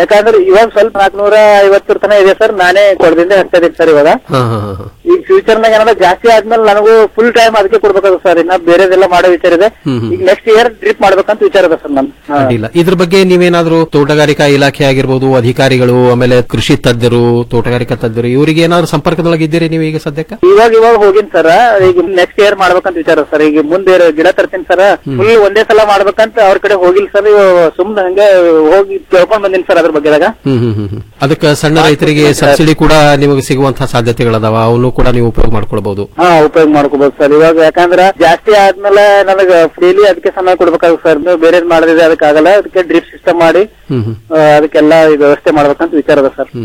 ಯಾಕಂದ್ರೆ ಇವಾಗ ಸ್ವಲ್ಪ ನಾಲ್ಕನೂರ ಐವತ್ತರ ತನ ಇದೆ ಸರ್ ನಾನೇ ಕೊಡದಿಂದ ಹಚ್ತಾ ಇದೀನಿ ಸರ್ ಇವಾಗ ಹಾ ಹಾ ಹಾ ಹಾ. ಈಗ ಫ್ಯೂಚರ್ ನಾಗ ಏನಾದ್ರು ಜಾಸ್ತಿ ಆದ್ಮೇಲೆ ನನಗೂ ಫುಲ್ ಟೈಮ್ ಅದಕ್ಕೆ ಕೊಡ್ಬೇಕಾಗುತ್ತೆ ಸರ್ ಇನ್ನ ಬೇರೆದೆಲ್ಲ ಮಾಡೋ ವಿಚಾರ ಇದೆ ಹ್ಮ್ ಹ್ಮ್. ಈಗ ನೆಕ್ಸ್ಟ್ ಇಯರ್ ಡ್ರಿಪ್ ಮಾಡ್ಬೇಕಂತ ವಿಚಾರ ಇದೆ ಸರ್ ನನ್ ಹಾ. ಅಡ್ಡಿಲ್ಲ ಇದ್ರ ಬಗ್ಗೆ ನೀವೇನಾದ್ರೂ ತೋಟಗಾರಿಕಾ ಇಲಾಖೆ ಆಗಿರ್ಬೋದು ಅಧಿಕಾರಿಗಳು ಆಮೇಲೆ ಕೃಷಿ ತಜ್ಞರು ತೋಟಗಾರಿಕಾ ತಜ್ಞರು ಇವರಿಗೆ ಏನಾದ್ರು ಸಂಪರ್ಕದೊಳಗೆ ಇದ್ದೀರಿ ನೀವು ಈಗ ಸದ್ಯಕ್ಕೆ ಇವಾಗ ಇವಾಗ ಹೋಗಿನ್ ಸರ್ ಈಗ ನೆಕ್ಸ್ಟ್ ಇಯರ್ ಮಾಡ್ಬೇಕಂತ ವಿಚಾರ ಸರ್ ಈಗ ಮುಂದೆ ಗಿಡ ತರ್ತೀನಿ ಸರ್ ಫುಲ್ ಒಂದೇ ಸಲ ಮಾಡ್ಬೇಕಂತ ಅವ್ರ ಕಡೆ ಹೋಗಿಲ್ಲ ಸರ್ ಸುಮ್ನೆ ಹಂಗೆ ಹೋಗಿ ಕೇಳ್ಕೊಂಡ್ ಬಂದಿನಿ ಸರ್ ಅದ್ರ ಬಗ್ಗೆದಾಗ ಹ್ಮ್ ಹ್ಮ್ ಹ್ಮ್ ಹ್ಮ್. ಅದಕ್ಕೆ ಸಣ್ಣ ರೈತರಿಗೆ ಸಬ್ಸಿಡಿ ಕೂಡ ನಿಮಗೆ ಸಿಗುವಂತಹ ಸಾಧ್ಯತೆಗಳದಾವ ಅವನು ಕೂಡ ನೀವು ಉಪಯೋಗ ಮಾಡ್ಕೊಳ್ಬಹುದು ಹಾ ಉಪಯೋಗ ಮಾಡ್ಕೋಬಹುದು ಸರ್ ಇವಾಗ ಯಾಕಂದ್ರ ಜಾಸ್ತಿ ಆದ್ಮೇಲೆ ನನಗ ಡೈಲಿ ಅದಕ್ಕೆ ಸಮಯ ಕೊಡ್ಬೇಕಾಗುತ್ತೆ ಸರ್ ನೀವು ಬೇರೆ ಮಾಡದಿದೆ ಅದಕ್ಕೆ ಆಗಲ್ಲ ಅದಕ್ಕೆ ಡ್ರಿಪ್ ಸಿಸ್ಟಮ್ ಮಾಡಿ ಹ್ಮ್ ಹ್ಮ್ ಆ, ಅದಕ್ಕೆಲ್ಲ ಈ ವ್ಯವಸ್ಥೆ ಮಾಡ್ಬೇಕಂತ ವಿಚಾರ ಅದ ಸರ್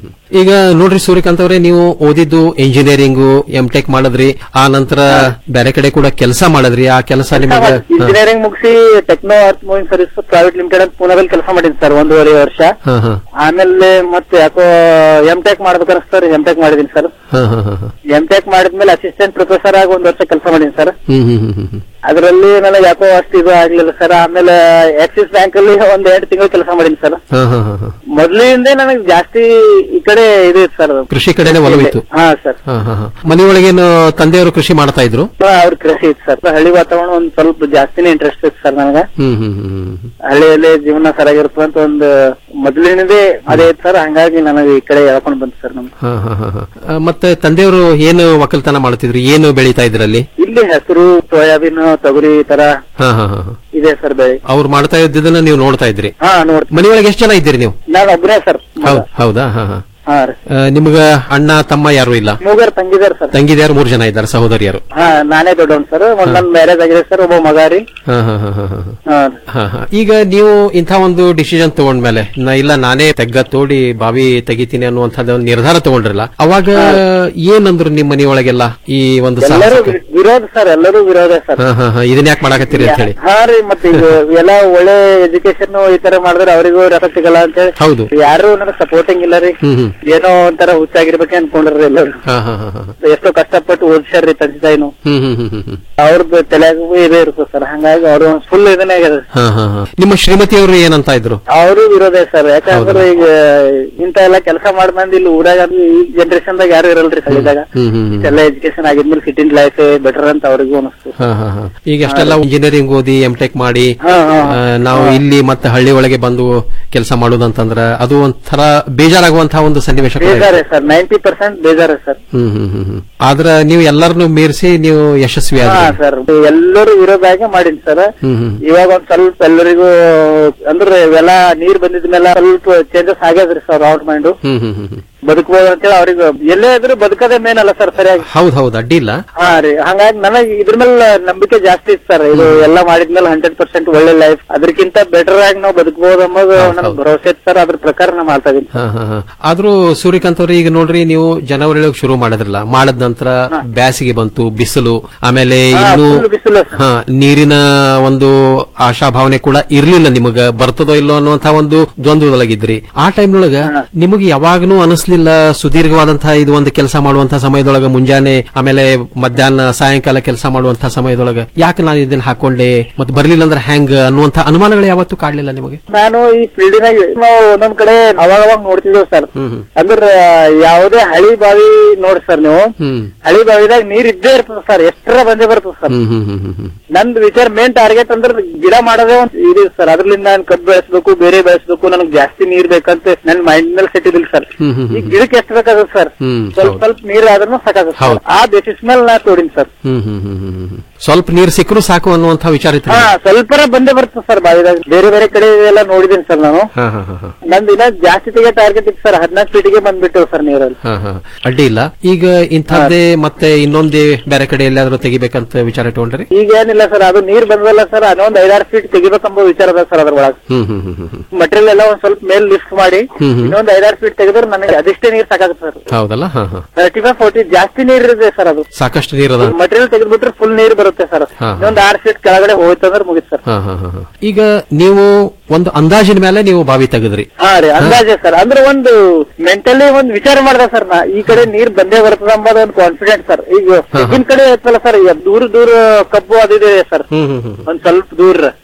ಈಗ ನೋಡ್ರಿ ಸೂರ್ಯಕಾಂತ್ ಅವರೇ ನೀವು ಓದಿದ್ದು ಇಂಜಿನಿಯರಿಂಗು ಎಂ ಟೆಕ್ ಮಾಡಿದ್ರಿ ಆ ನಂತರ ಬೇರೆ ಕಡೆ ಕೂಡ ಕೆಲಸ ಮಾಡಿದ್ರಿ ಆ ಕೆಲಸ ನಿಮಗೆ ಹಾ. ಇಂಜಿನಿಯರಿಂಗ್ ಮುಗಿಸಿ techno earth moving service private limited ಅಂತ ಪುನಾದಲ್ಲಿ ಕೆಲಸ ಮಾಡಿದ್ದೀನಿ ಸರ್ ಒಂದೂವರೆ ವರ್ಷ ಹಾ ಹಾ ಆಮೇಲೆ ಮತ್ತೆ ಯಾಕೋ ಎಂ ಟೆಕ್ ಮಾಡ್ಬೇಕಾರೆ ಸರ್ ಎಂ ಟೆಕ್ ಮಾಡಿದೀನಿ ಸರ್ ಹಾ ಹಾ ಹಾ ಹಾ. ಎಂ ಟೆಕ್ ಮಾಡಿದ್ಮೇಲೆ ಅಸಿಸ್ಟೆಂಟ್ ಪ್ರೊಫೆಸರ್ ಆಗಿ ಒಂದ್ ವರ್ಷ ಕೆಲಸ ಮಾಡಿದ್ದೀನಿ ಸರ್ ಹ್ಮ್ ಹ್ಮ್ ಹ್ಮ್ ಹ್ಮ್ ಹ್ಮ್. ಅದರಲ್ಲಿ ನನಗೆ ಯಾಕೋ ಅಷ್ಟು ಇದು ಆಗ್ಲಿಲ್ಲ ಸರ್ ಆಮೇಲೆ ಆಕ್ಸಿಸ್ ಬ್ಯಾಂಕ್ ಅಲ್ಲಿ ಒಂದ್ ಎರಡು ತಿಂಗಳು ಕೆಲಸ ಮಾಡಿದ್ದೀನಿ ಸರ್ ಹಾ ಹಾ ಹಾ ಹಾ. ಮೊದ್ಲಿಂದ ನನಗೆ ಜಾಸ್ತಿ ಈ ಕಡೆ ಇದು ಇತ್ತು ಸರ್ ಕೃಷಿ ಕಡೆನೆ ಒಲವಿತ್ತು ಹಾ ಸರ್ ಹಾ ಹಾ ಹಾ. ಮನೆಯೊಳಗೇನು ತಂದೆಯವರು ಕೃಷಿ ಮಾಡ್ತಾ ಇದ್ರು ಅವ್ರ ಕೃಷಿ ಇತ್ತು ಸರ್ ಹಳ್ಳಿ ವಾತಾವರಣ ಒಂದ್ ಸ್ವಲ್ಪ ಜಾಸ್ತಿನೇ ಇಂಟ್ರೆಸ್ಟ್ ಇತ್ತು ಸರ್ ನನಗೆ ಹ್ಮ್ ಹ್ಮ್ ಹ್ಮ್ ಹ್ಮ್ ಹ್ಮ್. ಹಳ್ಳಿಯಲ್ಲಿ ಜೀವನ ಸರಿಯಾಗಿರ್ತದೆ ಅಂತ ಒಂದು ಮೊದಲಿನದೇ ಅದೇ ಇತ್ತು ಸರ್ ಹಂಗಾಗಿ ನನಗೆ ಈ ಕಡೆ ಎಳ್ಕೊಂಡ್ ಬಂತು ಸರ್ ನಮ್ಗೆ ಹಾ ಹಾ ಹಾ ಹಾ. ಆ, ಮತ್ತೆ ತಂದೆಯವರು ಏನು ಒಕ್ಕಲ್ತನ ಮಾಡ್ತಿದ್ರು ಏನು ಬೆಳೀತಾ ಇದ್ರಲ್ಲಿ ಇಲ್ಲಿ ಹೆಸರು ಸೋಯಾಬೀನ್ ತೊಗರಿ ಈ ತರ ಹಾ ಹಾ ಹಾ ಹಾ. ಇದೆ ಸರ್ ಬೆಳೆ ಅವ್ರು ಮಾಡ್ತಾ ಇದ್ದದನ್ನ ನೀವು ನೋಡ್ತಾ ಇದ್ರಿ ಹಾ ನೋಡ್ತೀನಿ ಮನೆಯೊಳಗೆ ಎಷ್ಟು ಜನ ಇದ್ದೀರಿ ನೀವು ನಾನು ಒಬ್ಬನೇ ಸರ್ ಹೌದ್ ಹೌದಾ ಹಾ ಹಾ ಹಾ ರೀ ಆ, ನಿಮ್ಗ ಅಣ್ಣ ತಮ್ಮ ಯಾರು ಇಲ್ಲ ಮೂಗರ್ ತಂಗಿದಾರ ಸರ್ ತಂಗಿದ್ಯಾರು ಮೂರು ಜನ ಇದ್ದಾರೆ ಸಹೋದರಿಯರು ಹಾ ನಾನೇ ದೊಡ್ಡವನ್ ಸರ್ ಒಂದ್ ನನ್ ಮ್ಯಾರೇಜ್ ಆಗಿದೆ ಸರ್ ಒಬ್ಬ ಮಗ ರೀ ಹಾ ಹಾ ಹಾ ಹಾ ಹಾ ಹಾ ಹಾ, ಹಾ. ಈಗ ನೀವು ಇಂಥ ಒಂದು ಡಿಸಿಷನ್ ತಗೊಂಡ್ಮೇಲೆ ನಾ ಇಲ್ಲ ನಾನೇ ತೆಗ್ಗ ತೋಡಿ ಬಾವಿ ತೆಗಿತೀನಿ ಅನ್ನುವಂಥದ್ದು ಒಂದು ನಿರ್ಧಾರ ತಗೊಂಡ್ರಲ್ಲ ಅವಾಗ ಏನಂದ್ರು ನಿಮ್ಮ ಮನೆಯೊಳಗೆಲ್ಲ ಈ ಒಂದು ಎಲ್ಲರೂ ಸಾಹಸಕ್ಕೆ? ವಿ- ವಿರೋಧ ಸರ್ ಎಲ್ಲರೂ ವಿರೋಧ ಸರ್ ಹಾ ಹಾ ಹಾ ಇದನ್ನ ಯಾಕೆ ಮಾಡಾಕತ್ತೀರಿ ಅಂತ ಹೇಳಿ ಹಾ ರೀ ಮತ್ತೆ ಈಗ ಎಲ್ಲ ಒಳ್ಳೆ ಎಜುಕೇಶನ್ ಈ ತರ ಮಾಡಿದ್ರೆ ಅವರಿಗೂ ರಸ ಸಿಗಲ್ಲ ಅಂತ ಹೇಳಿ ಹೌದು ಯಾರು ನನಗೆ ಸಪೋರ್ಟಿಂಗ್ ಇಲ್ಲ ರೀ ಹ್ಮ್ ಹ್ಮ್ ಏನೋ ಒಂಥರ ಹುಚ್ಚಾಗಿರ್ಬೇಕೆ ಅನ್ಕೊಂಡ್ರಿ ಎಲ್ಲರೂ ಹಾ ಹಾ ಹಾ ಹಾ ಎಷ್ಟೋ ಕಷ್ಟಪಟ್ಟು ಓದಿಸ್ಯಾರ್ರಿ ತಂದೆ ತಾಯಿನು ಹ್ಮ್ ಹ್ಮ್ ಹ್ಮ್ ಹ್ಮ್ ಹ್ಮ್ ಅವ್ರದ್ದು ತಲೆಯಾಗೂ ಇದೇ ಇರ್ತದೆ ಸರ್ ಹಂಗಾಗಿ ಅವರು ಫುಲ್ ಇದನ್ನೇ ಆಗ್ಯದ ಹಾ ಹಾ ಹಾ ನಿಮ್ಮ ಶ್ರೀಮತಿಯವರು ಏನಂತ ಇದ್ರು ಅವರು ವಿರೋಧ ಸರ್ ಯಾಕಂದ್ರೆ ಈಗ ಇಂತ ಎಲ್ಲ ಕೆಲಸ ಮಾಡಿ ಬಂದ್ ಇಲ್ಲಿ ಊರಾಗ ಅಂದ್ರೆ ಈ ಜನರೇಷನ್ ದಾಗ ಯಾರು ಇರಲ್ರಿ ಹಳ್ಳಿದಾಗ ಹ್ಮ್ ಹ್ಮ್ ಹ್ಮ್ ಎಲ್ಲ ಎಜುಕೇಶನ್ ಆಗಿದ್ಮೇಲೆ ಸಿಟಿನ್ ಲೈಫ್ ಬೆಟರ್ ಅಂತ ಅವ್ರಿಗೂ ಅನಿಸ್ತು ಹಾ ಹಾ ಹಾ ಈಗ ಅಷ್ಟೆಲ್ಲ ಇಂಜಿನಿಯರಿಂಗ್ ಓದಿ ಎಂ ಟೆಕ್ ಮಾಡಿ ಹಾ, ಹಾ. ಆ, ನಾವು ಇಲ್ಲಿ ಮತ್ತೆ ಹಳ್ಳಿ ಒಳಗೆ ಬಂದು ಕೆಲಸ ಮಾಡುದಂತಂದ್ರ ಅದು ಒಂಥರ ಬೇಜಾರಾಗುವಂತಹ ಒಂದು ಸನ್ನಿವೇಶ ಕೂಡ ಇದೆ. ಬೇಜಾರೇ ಸರ್ ನೈಂಟಿ ಪರ್ಸೆಂಟ್ ಬೇಜಾರೇ ಸರ್ ಹ್ಮ್ ಹ್ಮ್ ಹ್ಮ್ ಹ್ಮ್. ಆದ್ರ ನೀವು ಎಲ್ಲರನ್ನು ಮೀರಿಸಿ ನೀವು ಯಶಸ್ವಿ ಹಾ ಆದ್ರಿ ಸರ್ ಎಲ್ಲರೂ ವಿರೋಧ ಆಗಿ ಮಾಡಿನ್ ಸರ್ ಹ್ಮ್ ಹ್ಮ್ ಇವಾಗ ಒಂದ್ ಸ್ವಲ್ಪ ಎಲ್ಲರಿಗೂ ಅಂದ್ರೆ ಇವೆಲ್ಲ ನೀರ್ ಬಂದಿದ ಮೇಲೆ ಸ್ವಲ್ಪ ಚೇಂಜಸ್ ಆಗ್ಯದ್ರಿ ಸರ್ ಔಟ್ ಮೈಂಡ್ ಹ್ಮ್ ಹ್ಮ್ ಹ್ಮ್ ಹ್ಮ್. ಬದುಕಬಹುದು ಅಂತೇಳಿ ಅವ್ರಿಗೆ ಎಲ್ಲೇ ಇದ್ರು ಬದುಕದೇ ಮೇನ್ ಅಲ್ಲ ಸರ್ ಸರಿಯಾಗಿ ಹೌದ್ ಹೌದ್ ಅಡ್ಡಿ ಇಲ್ಲ ಹಾ ರೀ ಹಂಗಾಗಿ ನನಗೆ ಇದ್ರ ಮೇಲೆ ನಂಬಿಕೆ ಜಾಸ್ತಿ ಇತ್ತು ಸರ್ ಇದು ಎಲ್ಲ ಮಾಡಿದ್ಮೇಲೆ ಹಂಡ್ರೆಡ್ ಪರ್ಸೆಂಟ್ ಒಳ್ಳೆ ಲೈಫ್ ಅದಕ್ಕಿಂತ ಬೆಟರ್ ಆಗಿ ನಾವು ಬದುಕಬಹುದು ಅನ್ನೋದು ನನಗೆ ಭರವಸೆ ಇತ್ತು ಸರ್ ಅದ್ರ ಪ್ರಕಾರ ನಾ ಮಾಡ್ತಾ ಇದೀನಿ ಹಾ, ಹಾ, ಹಾ. ಆದ್ರೂ ಸೂರ್ಯಕಾಂತ್ ಅವ್ರೆ ಈಗ ನೋಡ್ರಿ ನೀವು ಜನವರಿ ಒಳಗೆ ಶುರು ಮಾಡಿದ್ರಲ್ಲ ಮಾಡದ ನಂತರ ಬ್ಯಾಸಿಗೆ ಬಂತು ಬಿಸಿಲು ಆಮೇಲೆ ಹಾ, ಇನ್ನು full ಬಿಸಿಲು ಹಾ ನೀರಿನ ಒಂದು ಆಶಾಭಾವನೆ ಕೂಡ ಇರ್ಲಿಲ್ಲ ನಿಮಗ ಬರ್ತದೋ ಇಲ್ಲೋ ಅನ್ನುವಂತ ಒಂದು ದ್ವಂದ್ವದೊಳಗಿದ್ರಿ ಆ ಟೈಮ್ನೊಳಗ ನಿಮಗೆ ಯಾವಾಗನೂ ಅನಿಸ್ಲಿಲ್ಲ ಸುದೀರ್ಘವಾದಂತಹ ಇದು ಒಂದು ಕೆಲಸ ಮಾಡುವಂತಹ ಸಮಯದೊಳಗ ಮುಂಜಾನೆ ಆಮೇಲೆ ಮಧ್ಯಾಹ್ನ ಸಾಯಂಕಾಲ ಕೆಲಸ ಮಾಡುವಂತಹ ಸಮಯದೊಳಗ ಯಾಕೆ ನಾನು ಇದನ್ನ ಹಾಕೊಂಡೆ ಮತ್ತೆ ಬರ್ಲಿಲ್ಲ ಅಂದ್ರೆ ಹ್ಯಾಂಗ್ ಅನ್ನುವಂತ ಅನುಮಾನಗಳು ಯಾವತ್ತೂ ಕಾಡ್ಲಿಲ್ಲ ನಿಮಗೆ ನಾನು ಈ ಫೀಲ್ಡಿನಾಗ ನಾವು ಒಂದೊಂದ್ ಕಡೆ ಅವಾಗ ಅವಾಗ ನೋಡ್ತಿದ್ದೇವೆ ಸರ್ ಹ್ಮ್ ಹ್ಮ್. ಅಂದ್ರ ಯಾವುದೇ ಹಳಿ ಬಾವಿ ನೋಡಿ ಸರ್ ನೀವು ಹ್ಮ್ ಹಳಿ ಬಾವಿದಾಗ ನೀರ್ ಇದ್ದೇ ಇರ್ತದೆ ಸರ್ ಎಷ್ಟರ ಬಂದೇ ಬರ್ತದೆ ಸರ್ ಹ್ಮ್ ಹ್ಮ್ ಹ್ಮ್ ಹ್ಮ್ ಹ್ಮ್ ನಂದ್ ವಿಚಾರ ಮೇನ್ ಟಾರ್ಗೆಟ್ ಅಂದ್ರೆ ಗಿಡ ಮಾಡೋದೇ ಒಂದ್ ಇದು ಸರ್ ಅದ್ರಲ್ಲಿಂದ ನಾನು ಕಬ್ಬು ಬೆಳೆಸ್ಬೇಕು ಬೇರೆ ಬೆಳೆಸ್ಬೇಕು ನನಗೆ ಜಾಸ್ತಿ ನೀರ್ ಬೇಕಂತ ನನ್ ಮೈಂಡ್ ಮೇಲೆ ಸೆಟ್ ಇದಿಲ್ಲ ಸರ್ ಹ್ಮ್ ಹ್ಮ್ ಈ ಗಿಡಕ್ಕೆ ಎಷ್ಟು ಬೇಕಾಗುತ್ತೆ ಸರ್ ಹ್ಮ್ ಸ್ವಲ್ಪ ಹೌದು. ಸ್ವಲ್ಪ ನೀರ್ ಆದ್ರೂ ಸಾಕಾಗುತ್ತೆ ಹೌದು. ಸರ್. ಆ ಬೇಸಿಸ್ ಮೇಲೆ ನಾ ತೋಡಿನಿ ಸರ್ ಹ್ಮ್ ಹ್ಮ್ ಹ್ಮ್ ಹ್ಮ್ ಹ್ಮ್. ಸ್ವಲ್ಪ ನೀರು ಸಿಕ್ಕರೂ ಸಾಕು ಅನ್ನುವಂತ ವಿಚಾರ ಇತ್ತು ಹಾ ಸ್ವಲ್ಪರ ಬಂದೇ ಬರ್ತದೆ ಸರ್ ಬಾವಿದಾಗ ಬೇರೆ ಬೇರೆ ಕಡೆ ಎಲ್ಲ ನೋಡಿದೀನಿ ಸರ್ ನಾನು ಹಾ ಹಾ ಹಾ ಹಾ ನಂದು ಇನ್ನ ಜಾಸ್ತಿ ತೆಗೆ ಟಾರ್ಗೆಟ್ ಇತ್ತು ಸರ್ ಹದಿನಾಲ್ಕು ಫೀಟಿಗೆ ಬಂದ್ಬಿಟ್ಟು ಸರ್ ನೀರಲ್ಲಿ ಹಾ ಹಾ ಅಡ್ಡಿ ಇಲ್ಲ ಈಗ ಇಂಥದ್ದೇ ಮತ್ತೆ ಇನ್ನೊಂದೇ ಬೇರೆ ಕಡೆ ಎಲ್ಲಾದ್ರೂ ತೆಗಿಬೇಕಂತ ವಿಚಾರ ಇಟ್ಕೊಂಡ್ರಿ ಈಗ ಏನಿಲ್ಲ ಸರ್ ಅದು ನೀರ್ ಬಂದಲ್ಲ ಸರ್ ಅದೊಂದ್ ಐದಾರು ಫೀಟ್ ತೆಗಿಬೇಕಂಬ ವಿಚಾರ ಅದ ಸರ್ ಅದ್ರೊಳಗೆ ಹ್ಮ್ ಹ್ಮ್ ಹ್ಮ್ ಹ್ಮ್ ಹ್ಮ್. ಮಟೀರಿಯಲ್ ಎಲ್ಲ ಒಂದ್ ಸ್ವಲ್ಪ ಮೇಲ್ ಲಿಫ್ಟ್ ಮಾಡಿ ಹ್ಮ್ ಹ್ಮ್. ಇನ್ನೊಂದ್ ಐದಾರು ಫೀಟ್ ತೆಗೆದ್ರೆ ನನಗೆ ಅದಿಷ್ಟೇ ನೀರ್ ಸಾಕಾಗುತ್ತೆ ಸರ್ ಹೌದಲ್ಲ ಹಾ ಹಾ ತರ್ಟಿ ಫೈವ್ ಫೋರ್ಟಿ ಜಾಸ್ತಿ ನೀರ್ ಇದೆ ಸರ್ ಅದು ಸಾಕಷ್ಟು ನೀರದ ಮಟೀರಿಯಲ್ ತೆಗೆದ್ಬಿಟ್ರೆ ಫುಲ್ ನೀರ್ ಬರುತ್ತೆ ಸರ್ ಹಾ. ಇನ್ನೊಂದ್ ಆರ್ ಫೀಟ್ ಕೆಳಗಡೆ ಹೋಯ್ತು ಅಂದ್ರೆ ಮುಗಿತ್ ಸರ್ ಹಾ ಹಾ ಹಾ ಹಾ. ಈಗ ನೀವು ಒಂದು ಅಂದಾಜಿನ ಮೇಲೆ ನೀವು ಬಾವಿ ತೆಗೆದ್ರಿ ಹಾ ರೀ ಅಂದಾಜೆ ಸರ್ ಅಂದ್ರೆ ಒಂದು ಮೆಂಟಲಿ ಒಂದ್ ವಿಚಾರ ಮಾಡ್ದೆ ಸರ್ ನಾ ಈ ಕಡೆ ನೀರ್ ಬಂದೇ ಬರ್ತದ ಅಂಬೋದು ಒಂದು ಕಾನ್ಫಿಡೆಂಟ್ ಸರ್ ಈಗ ಹಾ. ಈಗಿನ ಕಡೆ ಐತಲ್ಲ ಸರ್ ಈಗ ದೂರ ದೂರ ಕಬ್ಬು ಅದಿದೆ ಸರ್ ಹ್ಮ್ ಹ್ಮ್ ಹ್ಮ್ ಒಂದ್ ಸ್ವಲ್ಪ ದೂರ ಹಾ.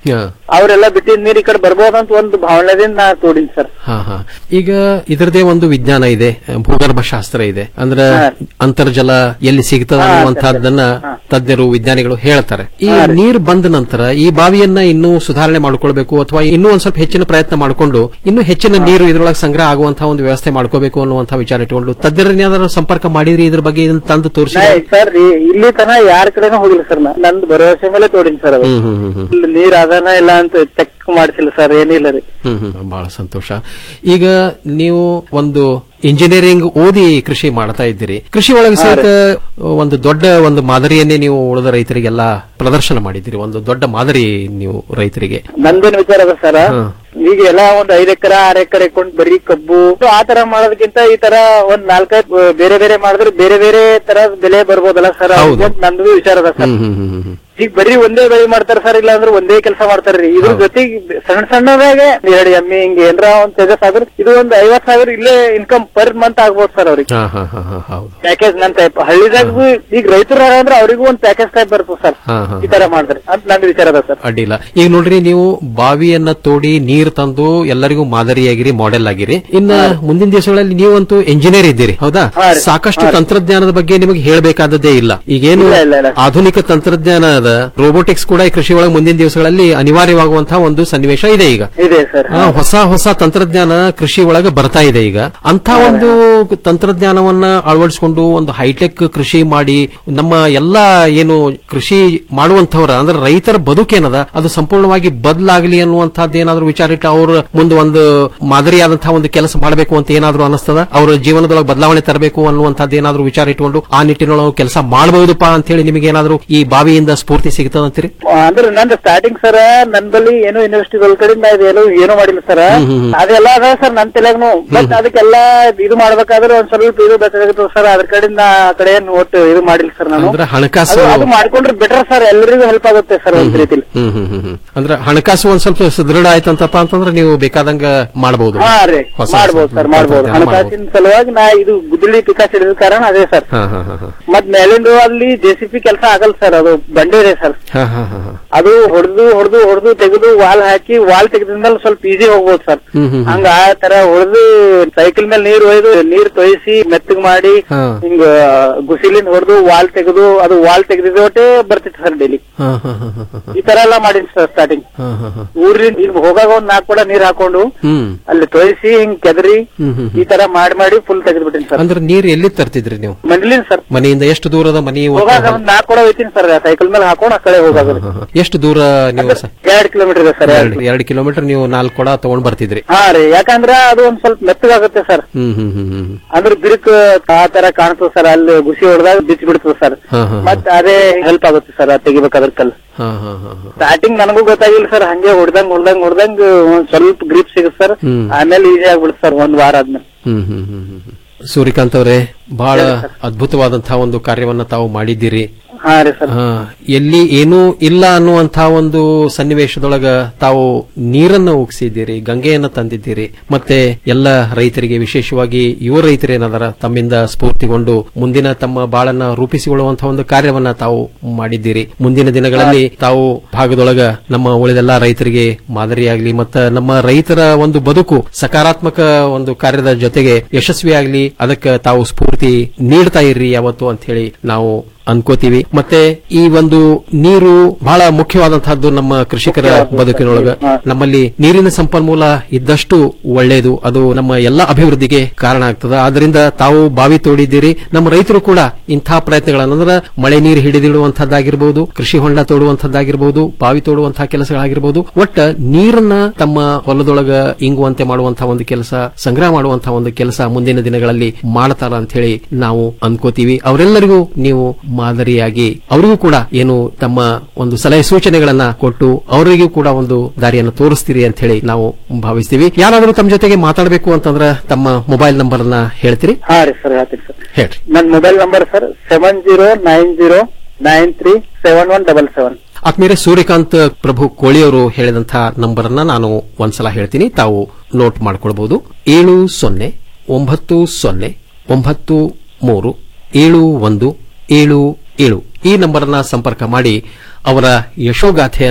ಅವರೆಲ್ಲ ಬಿಟ್ಟಿದ್ ನೀರ್ ಈ ಕಡೆ ಬರ್ಬೋದಂತ ಒಂದು ಭಾವನೆದಿಂದ ನಾ ತೋಡಿನಿ ಸರ್ ಹಾ ಹಾ ಈಗ ಇದರದೇ ಒಂದು ವಿಜ್ಞಾನ ಇದೆ ಭೂಗರ್ಭ ಶಾಸ್ತ್ರ ಇದೆ ಅಂದ್ರೆ ಅಂತರ್ಜಲ ಎಲ್ಲಿ ಸಿಗ್ತದ ಅನ್ನುವಂತಹದ್ದನ್ನ ತಜ್ಞರು ವಿಜ್ಞಾನಿಗಳು ಹೇಳ್ತಾರೆ ಈ ನೀರು ಬಂದ ನಂತರ ಈ ಬಾವಿಯನ್ನ ಇನ್ನೂ ಸುಧಾರಣೆ ಮಾಡ್ಕೊಳ್ಬೇಕು ಅಥವಾ ಇನ್ನೂ ಒಂದ್ ಸ್ವಲ್ಪ ಹೆಚ್ಚಿನ ಪ್ರಯತ್ನ ಮಾಡಿಕೊಂಡು ಇನ್ನೂ ಹೆಚ್ಚಿನ ನೀರು ಇದರೊಳಗೆ ಸಂಗ್ರಹ ಆಗುವಂತಹ ಒಂದು ವ್ಯವಸ್ಥೆ ಮಾಡ್ಕೋಬೇಕು ಅನ್ನುವಂತಹ ವಿಚಾರ ಇಟ್ಕೊಂಡು ತಜ್ಞರನ್ನೇನಾದ್ರೂ ಸಂಪರ್ಕ ಮಾಡಿದ್ರಿ ಇದ್ರ ಬಗ್ಗೆ ಇದನ್ನ ತಂದು ತೋರಿಸಿ ಸರ್ ಇಲ್ಲಿ ತನ ಯಾರ ಕಡೆನೂ ಹೋಗಿಲ್ಲ ಸರ್ ನಾ ನಂದು ಭರವಸೆ ಮೇಲೆ ತೋಡಿನಿ ಸರ್ ಅದು ಹ್ಮ್ ಹ್ಮ್ ಹ್ಮ್ ಹ್ಮ್ ಇಲ್ಲಿ ನೀರ್ ಅದಾನ ಇಲ್ಲ ಅಂತ ಚೆಕ್ ಮಾಡ್ಸಿಲ್ಲ ಸರ್ ಏನಿಲ್ಲ ರೀ ಹ್ಮ್ ಹ್ಮ್ ಬಹಳ ಸಂತೋಷ ಈಗ ನೀವು ಒಂದು ಇಂಜಿನಿಯರಿಂಗ್ ಓದಿ ಕೃಷಿ ಮಾಡ್ತಾ ಇದ್ದೀರಿ ಕೃಷಿ ಒಳಗೆ ಸಹಿತ ಒಂದು ದೊಡ್ಡ ಒಂದು ಮಾದರಿಯನ್ನೇ ನೀವು ಉಳಿದ ರೈತರಿಗೆಲ್ಲ ಪ್ರದರ್ಶನ ಮಾಡಿದ್ದೀರಿ ಒಂದು ದೊಡ್ಡ ಮಾದರಿ ನೀವು ರೈತರಿಗೆ ನಂದೇನ್ ವಿಚಾರ ಅದ ಸರ್ ಹ್ಮ್. ಈಗ ಎಲ್ಲ ಒಂದ್ ಐದ್ ಎಕರೆ ಆರ್ ಎಕರೆ ಕೊಂಡು ಬರೀ ಕಬ್ಬು ಆ ತರ ಮಾಡೋದಕ್ಕಿಂತ ಈ ತರ ಒಂದ್ ನಾಲ್ಕೈದು ಬೇರೆ ಬೇರೆ ಮಾಡಿದ್ರೆ ಬೇರೆ ಬೇರೆ ತರ ಬೆಲೆ ಬರ್ಬೋದಲ್ಲ ಸರ್ ಹೌದು. ನಂದು ವಿಚಾರ ಅದ ಸರ್ ಹ್ಮ್ ಹ್ಮ್ ಹ್ಮ್ ಹ್ಮ್ ಈಗ ಬರೀ ಒಂದೇ ಬೆಳೆ ಮಾಡ್ತಾರ ಸರ್ ಇಲ್ಲ ಅಂದ್ರೆ ಒಂದೇ ಕೆಲಸ ಮಾಡ್ತಾರ್ರಿ ಇದ್ರ ಜೊತೆಗೆ ಸಣ್ಣ ಸಣ್ಣದಾಗೆ ಎರಡು ಎಮ್ಮೆ ಹಿಂಗ ಏನ್ರ ಒಂದ್ ತೇಜಸ್ ಆದ್ರೆ ಇದು ಒಂದ್ ಐವತ್ ಸಾವಿರ ಇಲ್ಲೇ ಇನ್ಕಮ್ ಪರ್ ಮಂತ್ ಆಗ್ಬೋದು ಸರ್ ಅವ್ರಿಗೆ ಹಾ ಹಾ ಹಾ ಹಾ ಹೌದು ಪ್ಯಾಕೇಜ್ ನನ್ ಟೈಪ್ ಹಳ್ಳಿದಾಗ ಈಗ ರೈತರ ಅಂದ್ರೆ ಅವ್ರಿಗೂ ಒಂದ್ ಪ್ಯಾಕೇಜ್ ಟೈಪ್ ಬರ್ತದೆ ಸರ್ ಹಾ ಹಾ ಈ ತರ ಮಾಡಿದ್ರೆ ಅಂತ ನಂದು ವಿಚಾರ ಅದ ಸರ್ ಅಡ್ಡಿಲ್ಲ ಈಗ ನೋಡ್ರಿ ನೀವು ಬಾವಿಯನ್ನ ತೋಡಿ ನೀರು ತಂದು ಎಲ್ಲರಿಗೂ ಮಾದರಿಯಾಗಿರಿ ಮಾಡೆಲ್ ಆಗಿರಿ ಇನ್ನ ಮುಂದಿನ ದಿವಸಗಳಲ್ಲಿ ನೀವಂತೂ ಎಂಜಿನಿಯರ್ ಇದ್ದೀರಿ ಹೌದಾ ಸಾಕಷ್ಟು ತಂತ್ರಜ್ಞಾನದ ಬಗ್ಗೆ ನಿಮಗೆ ಹೇಳಬೇಕಾದದ್ದೇ ಇಲ್ಲ ಈಗೇನು ಇಲ್ಲ, ಇಲ್ಲ, ಇಲ್ಲ. ಆಧುನಿಕ ತಂತ್ರಜ್ಞಾನ ಅದ ರೋಬೋಟಿಕ್ಸ್ ಕೂಡ ಈ ಕೃಷಿ ಒಳಗೆ ಮುಂದಿನ ದಿವಸಗಳಲ್ಲಿ ಅನಿವಾರ್ಯವಾಗುವಂತಹ ಒಂದು ಸನ್ನಿವೇಶ ಇದೆ ಈಗ ಇದೆ ಸರ್ ಆ, ಹೊಸ ಹೊಸ ತಂತ್ರಜ್ಞಾನ ಕೃಷಿ ಒಳಗೆ ಬರ್ತಾ ಇದೆ ಈಗ ಅಂತ ಒಂದು ತಂತ್ರಜ್ಞಾನವನ್ನ ಅಳವಡಿಸಿಕೊಂಡು ಒಂದು ಹೈಟೆಕ್ ಕೃಷಿ ಮಾಡಿ ನಮ್ಮ ಎಲ್ಲ ಏನು ಕೃಷಿ ಮಾಡುವಂತವ್ರ ಅಂದ್ರೆ ರೈತರ ಬದುಕೇನದ ಅದು ಸಂಪೂರ್ಣವಾಗಿ ಬದಲಾಗಲಿ ಅನ್ನುವಂಥದ್ದು ಏನಾದ್ರೂ ವಿಚಾರ ಇಟ್ಟು ಅವ್ರ ಮುಂದೆ ಒಂದು ಮಾದರಿಯಾದಂತಹ ಒಂದು ಕೆಲಸ ಮಾಡಬೇಕು ಅಂತ ಏನಾದ್ರೂ ಅನಿಸ್ತದ ಅವ್ರ ಜೀವನದೊಳಗೆ ಬದಲಾವಣೆ ತರಬೇಕು ಅನ್ನುವಂಥದ್ದು ಏನಾದ್ರೂ ವಿಚಾರ ಇಟ್ಕೊಂಡು ಆ ನಿಟ್ಟಿನೊಳಗೆ ಕೆಲಸ ಮಾಡಬಹುದಪ್ಪ ಅಂತ ಹೇಳಿ ನಿಮಗೆ ಏನಾದ್ರೂ ಈ ಬಾವಿಯಿಂದ ಸ್ಫೂರ್ತಿ ಸಿಗ್ತದಂತೀರಿ ಅಂದ್ರೆ ನಂದು ಸ್ಟಾರ್ಟಿಂಗ್ ಸರ್ ನನ್ ಬಳಿ ಏನೋ ಯೂನಿವರ್ಸಿಟಿಗಳ ಕಡೆಯಿಂದ ಇದೇನು ಏನೋ ಮಾಡಿಲ್ಲ ಸರ್ ಹ್ಮ್, ಹ್ಮ್, ಹ್ಮ್. ಅದೆಲ್ಲ ಅದ ಸರ್ ನನ್ ತಲೆಗ್ನು ಬಟ್ ಅದಕ್ಕೆಲ್ಲ ಇದು ಮಾಡ್ಬೇಕಾದ್ರೆ ಒಂದ್ ಸ್ವಲ್ಪ ಇದು ಬೇಕಾಗುತ್ತೆ ಸರ್ ಅದ್ರ ಕಡೆಯಿಂದ ಆ ಕಡೆ ಏನ್ ಒಟ್ಟು ಇದು ಮಾಡಿಲ್ಲ ಸರ್ ನಾನು ಅಂದ್ರೆ ಹಣಕಾಸು ಅದು- ಅದು ಮಾಡ್ಕೊಂಡ್ರೆ ಬೆಟರ್ ಸರ್ ಎಲ್ಲರಿಗೂ ಹೆಲ್ಪ್ ಆಗುತ್ತೆ ಸರ್ ಒಂದ್ ರೀತಿಲಿ ಹ್ಮ್ ಹ್ಮ್ ಹ್ಮ್ ಹ್ಮ್. ಅಂದ್ರೆ ಹಣಕಾಸು ಒಂದ್ ಸ್ವಲ್ಪ ಸುದೃಢ ಆಯ್ತಂತಪ್ಪ ಅಂತಂದ್ರೆ ನೀವು ಬೇಕಾದಂಗ ಮಾಡಬಹುದು ಹಾ ರೀ ಮಾಡ್ಬೋದು ಸರ್ ಮಾಡ್ಬೋದು ಹಣಕಾಸಿನ ಸಲುವಾಗಿ ನಾ ಇದು ಗುದ್ದಲಿ ಪಿಕಾಸ್ ಹಿಡಿದ ಕಾರಣ ಅದೇ ಸರ್ ಹಾ ಹಾ ಹಾ ಹಾ. ಮತ್ ಮೇಲಿಂದ ಅಲ್ಲಿ ಜೆಸಿಪಿ ಕೆಲಸ ಆಗಲ್ಲ ಸರ್ ಅದು ಬಂಡೆ ಇದೆ ಸರ್ ಹಾ ಹಾ ಹಾ ಹಾ. ಅದು ಹೊಡೆದು ಹೊಡೆದು ಹೊಡೆದು ತೆಗೆದು ವಾಲ್ ಹಾಕಿ ವಾಲ್ ತೆಗೆದ್ಮೇಲೆ ಸ್ವಲ್ಪ ಈಸಿ ಹೋಗ್ಬೋದು ಸರ್ ಹ್ಮ್ ಹ್ಮ್ ಹ್ಮ್. ಹಂಗ ಆ ತರ ಹೊಡೆದು ಸೈಕಲ್ ಮೇಲೆ ನೀರ್ ಒಯ್ದು ನೀರ್ ತೊಯಿಸಿ ಮೆತ್ತಗ್ ಮಾಡಿ ಹಾ. ಹಿಂಗ ಗುಸಿಲಿಂದ ಹೊಡೆದು ವಾಲ್ ತೆಗೆದು ಅದು ವಾಲ್ ತೆಗೆದಿದ್ದೋಟೆ ಬರ್ತಿತ್ತು ಸರ್ ಡೈಲಿ ಹಾ ಹಾ ಹಾ ಹಾ ಹಾ. ಈ ತರ ಎಲ್ಲ ಮಾಡಿನಿ ಸರ್ ಸ್ಟಾರ್ಟಿಂಗ್ ಹಾ ಹಾ ಹಾ. ಊರಿಂದ ಇಲ್ಲಿ ಹೋಗಾಗ ಒಂದ್ ನಾಲ್ಕು ಕೂಡ ನೀರ್ ಹಾಕೊಂಡು ಹ್ಮ್ ಅಲ್ಲಿ ತೊಯಿಸಿ ಹಿಂಗ್ ಕೆದರಿ ಹ್ಮ್ ಹ್ಮ್ ಈ ತರ ಮಾಡಿ ಮಾಡಿ ಫುಲ್ ತೆಗೆದ್ಬಿಟ್ಟಿನಿ ಸರ್ ಅಂದ್ರೆ ನೀರ್ ಎಲ್ಲಿ ತರ್ತಿದ್ರಿ ನೀವು ಮಂಡ್ಲಿನ್ ಸರ್ ಮನೆಯಿಂದ ಎಷ್ಟು ದೂರದ ಮನೆ ಹೋಗಾಗ ಒಂದ್ ನಾಲ್ಕು ಕೂಡ ಹೋಯ್ತೀನಿ ಸರ್ ಸೈಕಲ್ ಮೇಲೆ ಹಾಕೊಂಡು ಆ ಕಡೆ ಹೋಗಾಗ ಎಷ್ಟು ದೂರ ನೀವು ಸ- ಎರಡ್ ಕಿಲೋಮೀಟರ್ ಇದೆ ಸರ್ ಎರಡು ಎರಡು ಕಿಲೋಮೀಟರ್ ನೀವು ನಾಲ್ಕು ಕೊಡ ತಗೊಂಡ್ ಬರ್ತಿದ್ರಿ ಹಾ ರೀ ಯಾಕಂದ್ರ ಅದು ಒಂದ್ ಸ್ವಲ್ಪ ಮೆತ್ತಗಾಗುತ್ತೆ ಸರ್ ಹ್ಮ್ ಹ್ಮ್ ಹ್ಮ್ ಹ್ಮ್ ಅಂದ್ರೆ ಬಿರುಕು ಆ ತರ ಕಾಣ್ತದೆ ಸರ್ ಅಲ್ಲಿ ಗುಸಿ ಹೊಡೆದಾಗ ಬಿಚ್ಚಿ ಬಿಡ್ತದೆ ಸರ್ ಹಾ ಹಾ ಮತ್ ಅದೇ ಹೆಲ್ಪ್ ಆಗುತ್ತೆ ಸರ್ ಅದ್ ತೆಗಿಬೇಕಾದ್ರ ಕಲ್ ಹಾ ಹಾ ಹಾ ಹಾ ಸ್ಟಾರ್ಟಿಂಗ್ ನನಗೂ ಗೊತ್ತಾಗಿಲ್ಲ ಸರ್ ಹಂಗೆ ಹೊಡ್ದಂಗ್ ಹೊಡ್ದಂಗ್ ಹೊಡ್ದಂಗ್ ಒಂದ್ ಸ್ವಲ್ಪ ಗ್ರಿಪ್ ಸಿಗುತ್ತೆ ಸರ್ ಹ್ಮ್. ಆಮೇಲೆ ಈಸಿ ಆಗ್ಬಿಡುತ್ತೆ ಸರ್ ಒಂದ್ ವಾರ ಆದ್ಮೇಲೆ ಹ್ಮ್ ಹ್ಮ್ ಹ್ಮ್ ಹ್ಮ್ ಹ್ಮ್. ಸೂರ್ಯಕಾಂತ್ ಅವರೇ ಬಹಳ ಅದ್ಭುತವಾದಂತಹ ಒಂದು ಕಾರ್ಯವನ್ನ ತಾವು ಮಾಡಿದ್ದೀರಿ ಹಾ ರೀ ಸರ್ ಆ, ಎಲ್ಲಿ ಏನೂ ಇಲ್ಲ ಅನ್ನುವಂತಹ ಒಂದು ಸನ್ನಿವೇಶದೊಳಗ ತಾವು ನೀರನ್ನು ಉಗಿಸಿದ್ದೀರಿ ಗಂಗೆಯನ್ನ ತಂದಿದ್ದೀರಿ ಮತ್ತೆ ಎಲ್ಲ ರೈತರಿಗೆ ವಿಶೇಷವಾಗಿ ಯುವ ರೈತರೇನದಾರ ತಮ್ಮಿಂದ ಸ್ಫೂರ್ತಿಗೊಂಡು ಮುಂದಿನ ತಮ್ಮ ಬಾಳನ್ನ ರೂಪಿಸಿಕೊಳ್ಳುವಂತಹ ಒಂದು ಕಾರ್ಯವನ್ನ ತಾವು ಮಾಡಿದ್ದೀರಿ ಮುಂದಿನ ದಿನಗಳಲ್ಲಿ ತಾವು ಭಾಗದೊಳಗ ನಮ್ಮ ಉಳಿದೆಲ್ಲ ರೈತರಿಗೆ ಮಾದರಿಯಾಗ್ಲಿ ಮತ್ತ ನಮ್ಮ ರೈತರ ಒಂದು ಬದುಕು ಸಕಾರಾತ್ಮಕ ಒಂದು ಕಾರ್ಯದ ಜೊತೆಗೆ ಯಶಸ್ವಿಯಾಗ್ಲಿ ಅದಕ್ಕೆ ತಾವು ಸ್ಫೂರ್ತಿ ನೀಡ್ತಾ ಇರ್ರಿ ಯಾವತ್ತು ಅಂತ ಹೇಳಿ ನಾವು ಅನ್ಕೋತೀವಿ ಮತ್ತೆ ಈ ಒಂದು ನೀರು ಬಹಳ ಮುಖ್ಯವಾದಂತಹದ್ದು ನಮ್ಮ ಕೃಷಿಕರ ಬದುಕಿನೊಳಗ ನಮ್ಮಲ್ಲಿ ನೀರಿನ ಸಂಪನ್ಮೂಲ ಇದ್ದಷ್ಟು ಒಳ್ಳೆಯದು ಅದು ನಮ್ಮ ಎಲ್ಲ ಅಭಿವೃದ್ಧಿಗೆ ಕಾರಣ ಆಗ್ತದೆ ಆದ್ರಿಂದ ತಾವು ಬಾವಿ ತೋಡಿದ್ದೀರಿ ನಮ್ಮ ರೈತರು ಕೂಡ ಇಂತಹ ಪ್ರಯತ್ನಗಳನ್ನು ಅಂದ್ರೆ ಮಳೆ ನೀರು ಹಿಡಿದಿಡುವಂತಹದ್ದಾಗಿರ್ಬೋದು ಕೃಷಿ ಹೊಂಡ ತೋಡುವಂತಹದ್ದಾಗಿರ್ಬೋದು ಬಾವಿ ತೋಡುವಂತಹ ಕೆಲಸಗಳಾಗಿರ್ಬೋದು ಒಟ್ಟ ನೀರನ್ನ ತಮ್ಮ ಹೊಲದೊಳಗ ಇಂಗುವಂತೆ ಮಾಡುವಂತಹ ಒಂದು ಕೆಲಸ ಸಂಗ್ರಹ ಮಾಡುವಂತಹ ಒಂದು ಕೆಲಸ ಮುಂದಿನ ದಿನಗಳಲ್ಲಿ ಮಾಡ್ತಾರ ಅಂತ ಹೇಳಿ ನಾವು ಅನ್ಕೋತೀವಿ ಅವರೆಲ್ಲರಿಗೂ ನೀವು ಮಾದರಿಯಾಗಿ ಅವರಿಗೂ ಕೂಡ ಏನು ತಮ್ಮ ಒಂದು ಸಲಹೆ ಸೂಚನೆಗಳನ್ನ ಕೊಟ್ಟು ಅವರಿಗೂ ಕೂಡ ಒಂದು ದಾರಿಯನ್ನು ತೋರಿಸ್ತೀರಿ ಅಂತ ಹೇಳಿ ನಾವು ಭಾವಿಸ್ತೀವಿ ಯಾರಾದರೂ ತಮ್ಮ ಜೊತೆಗೆ ಮಾತಾಡಬೇಕು ಅಂತಂದ್ರೆ ತಮ್ಮ ಮೊಬೈಲ್ ನಂಬರ್ ಅನ್ನ ಹೇಳ್ತೀರಿ ಹಾ ರೀ ಸರ್ ಹೇಳ್ತೀನಿ ಸರ್ ಹೇಳ್ರಿ ನನ್ mobile number sir seven zero nine zero nine three seven one double seven ಆತ್ಮೀಯರೇ ಸೂರ್ಯಕಾಂತ್ ಪ್ರಭು ಕೋಳಿಯವರು ಹೇಳಿದಂತಹ ನಂಬರ್ ಅನ್ನ ನಾನು ಒಂದ್ಸಲ ಹೇಳ್ತೀನಿ ತಾವು ನೋಟ್ ಮಾಡ್ಕೊಳ್ಬಹುದು ಏಳು ಸೊನ್ನೆ ಒಂಬತ್ತು ಸೊನ್ನೆ ಒಂಬತ್ತು ಮೂರು ಏಳು ಒಂದು ಏಳು ಏಳು ಈ ನಂಬರ್ ಅನ್ನ ಸಂಪರ್ಕ ಮಾಡಿ ಅವರ ಯಶೋಗಾಥೆಯನ್ನ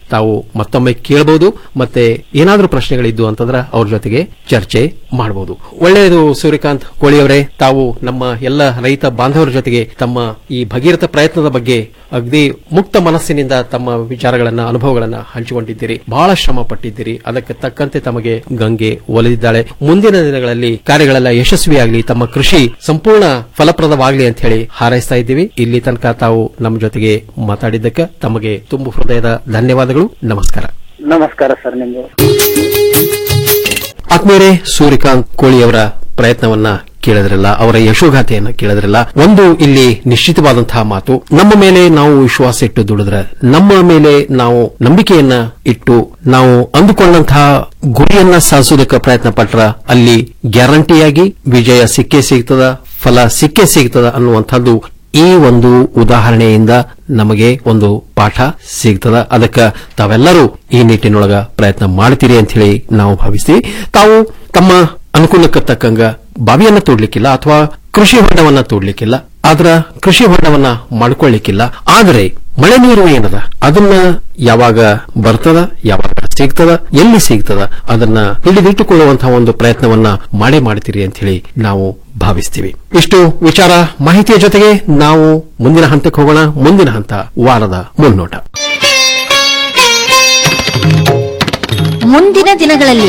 ತಾವು ಮತ್ತೊಮ್ಮೆ ಕೇಳಬಹುದು ಮತ್ತೆ ಏನಾದರೂ ಪ್ರಶ್ನೆಗಳಿದ್ದು ಅಂತಂದ್ರೆ ಅವ್ರ ಜೊತೆಗೆ ಚರ್ಚೆ ಮಾಡಬಹುದು ಒಳ್ಳೆಯದು ಸೂರ್ಯಕಾಂತ್ ಕೋಳಿಯವರೇ ತಾವು ನಮ್ಮ ಎಲ್ಲ ರೈತ ಬಾಂಧವರ ಜೊತೆಗೆ ತಮ್ಮ ಈ ಭಗೀರಥ ಪ್ರಯತ್ನದ ಬಗ್ಗೆ ಅಗದಿ ಮುಕ್ತ ಮನಸ್ಸಿನಿಂದ ತಮ್ಮ ವಿಚಾರಗಳನ್ನ ಅನುಭವಗಳನ್ನ ಹಂಚಿಕೊಂಡಿದ್ದೀರಿ ಬಹಳ ಶ್ರಮ ಪಟ್ಟಿದ್ದೀರಿ ಅದಕ್ಕೆ ತಕ್ಕಂತೆ ತಮಗೆ ಗಂಗೆ ಒಲಿದಿದ್ದಾಳೆ ಮುಂದಿನ ದಿನಗಳಲ್ಲಿ ಕಾರ್ಯಗಳೆಲ್ಲ ಯಶಸ್ವಿಯಾಗಲಿ ತಮ್ಮ ಕೃಷಿ ಸಂಪೂರ್ಣ ಫಲಪ್ರದವಾಗಲಿ ಅಂತ ಹೇಳಿ ಹಾರೈಸ್ತಾ ಇದ್ದೀವಿ ಇಲ್ಲಿ ತನಕ ತಾವು ನಮ್ಮ ಜೊತೆಗೆ ಮಾತಾಡಿದ್ದಕ್ಕೆ ತಮಗೆ ತುಂಬು ಹೃದಯದ ಧನ್ಯವಾದಗಳು ನಮಸ್ಕಾರ ನಮಸ್ಕಾರ ಸರ್ ನಿಮ್ಗೆ ಆತ್ಮೀಯರೇ ಸೂರ್ಯಕಾಂತ್ ಕೋಳಿಯವರ ಪ್ರಯತ್ನವನ್ನ ಕೇಳಿದ್ರಲ್ಲ ಅವರ ಯಶೋಗಾಥೆಯನ್ನ ಕೇಳಿದ್ರಲ್ಲ ಒಂದು ಇಲ್ಲಿ ನಿಶ್ಚಿತವಾದಂತಹ ಮಾತು ನಮ್ಮ ಮೇಲೆ ನಾವು ವಿಶ್ವಾಸ ಇಟ್ಟು ದುಡಿದ್ರೆ ನಮ್ಮ ಮೇಲೆ ನಾವು ನಂಬಿಕೆಯನ್ನ ಇಟ್ಟು ನಾವು ಅಂದುಕೊಂಡಂತಹ ಗುರಿಯನ್ನ ಸಾಧಿಸೋದಕ್ಕೆ ಪ್ರಯತ್ನ ಪಟ್ರ ಅಲ್ಲಿ ಗ್ಯಾರಂಟಿಯಾಗಿ ವಿಜಯ ಸಿಕ್ಕೇ ಸಿಗ್ತದ ಫಲ ಸಿಕ್ಕೇ ಸಿಗ್ತದ ಅನ್ನುವಂಥದ್ದು ಈ ಒಂದು ಉದಾಹರಣೆಯಿಂದ ನಮಗೆ ಒಂದು ಪಾಠ ಸಿಗ್ತದ ಅದಕ್ಕೆ ತಾವೆಲ್ಲರೂ ಈ ನಿಟ್ಟಿನೊಳಗ ಪ್ರಯತ್ನ ಮಾಡ್ತೀರಿ ಅಂತ ಹೇಳಿ ನಾವು ಭಾವಿಸ್ತೀವಿ ತಾವು ತಮ್ಮ ಅನುಕೂಲಕ್ಕೆ ತಕ್ಕಂಗ ಬಾವಿಯನ್ನ ತೋಡ್ಲಿಕ್ಕಿಲ್ಲ ಅಥವಾ ಕೃಷಿ ಹೊಂಡವನ್ನ ತೋಡ್ಲಿಕ್ಕಿಲ್ಲ ಆದ್ರ ಕೃಷಿ ಹೊಂಡವನ್ನ ಮಾಡ್ಕೊಳ್ಳಿಕ್ಕಿಲ್ಲ ಆದರೆ ಮಳೆ ನೀರು ಏನದ ಅದನ್ನ ಯಾವಾಗ ಬರ್ತದ ಯಾವಾಗ ಸಿಗ್ತದ ಎಲ್ಲಿ ಸಿಗ್ತದ ಅದನ್ನ ಹಿಡಿದಿಟ್ಟುಕೊಳ್ಳುವಂತಹ ಒಂದು ಪ್ರಯತ್ನವನ್ನ ಮಾಡೇ ಮಾಡ್ತೀರಿ ಅಂತ ಹೇಳಿ ನಾವು ಭಾವಿಸ್ತೀವಿ ಇಷ್ಟು ವಿಚಾರ ಮಾಹಿತಿಯ ಜೊತೆಗೆ ನಾವು ಮುಂದಿನ ಹಂತಕ್ಕೆ ಹೋಗೋಣ ಮುಂದಿನ ಹಂತ ವಾರದ ಮುನ್ನೋಟ ಮುಂದಿನ ದಿನಗಳಲ್ಲಿ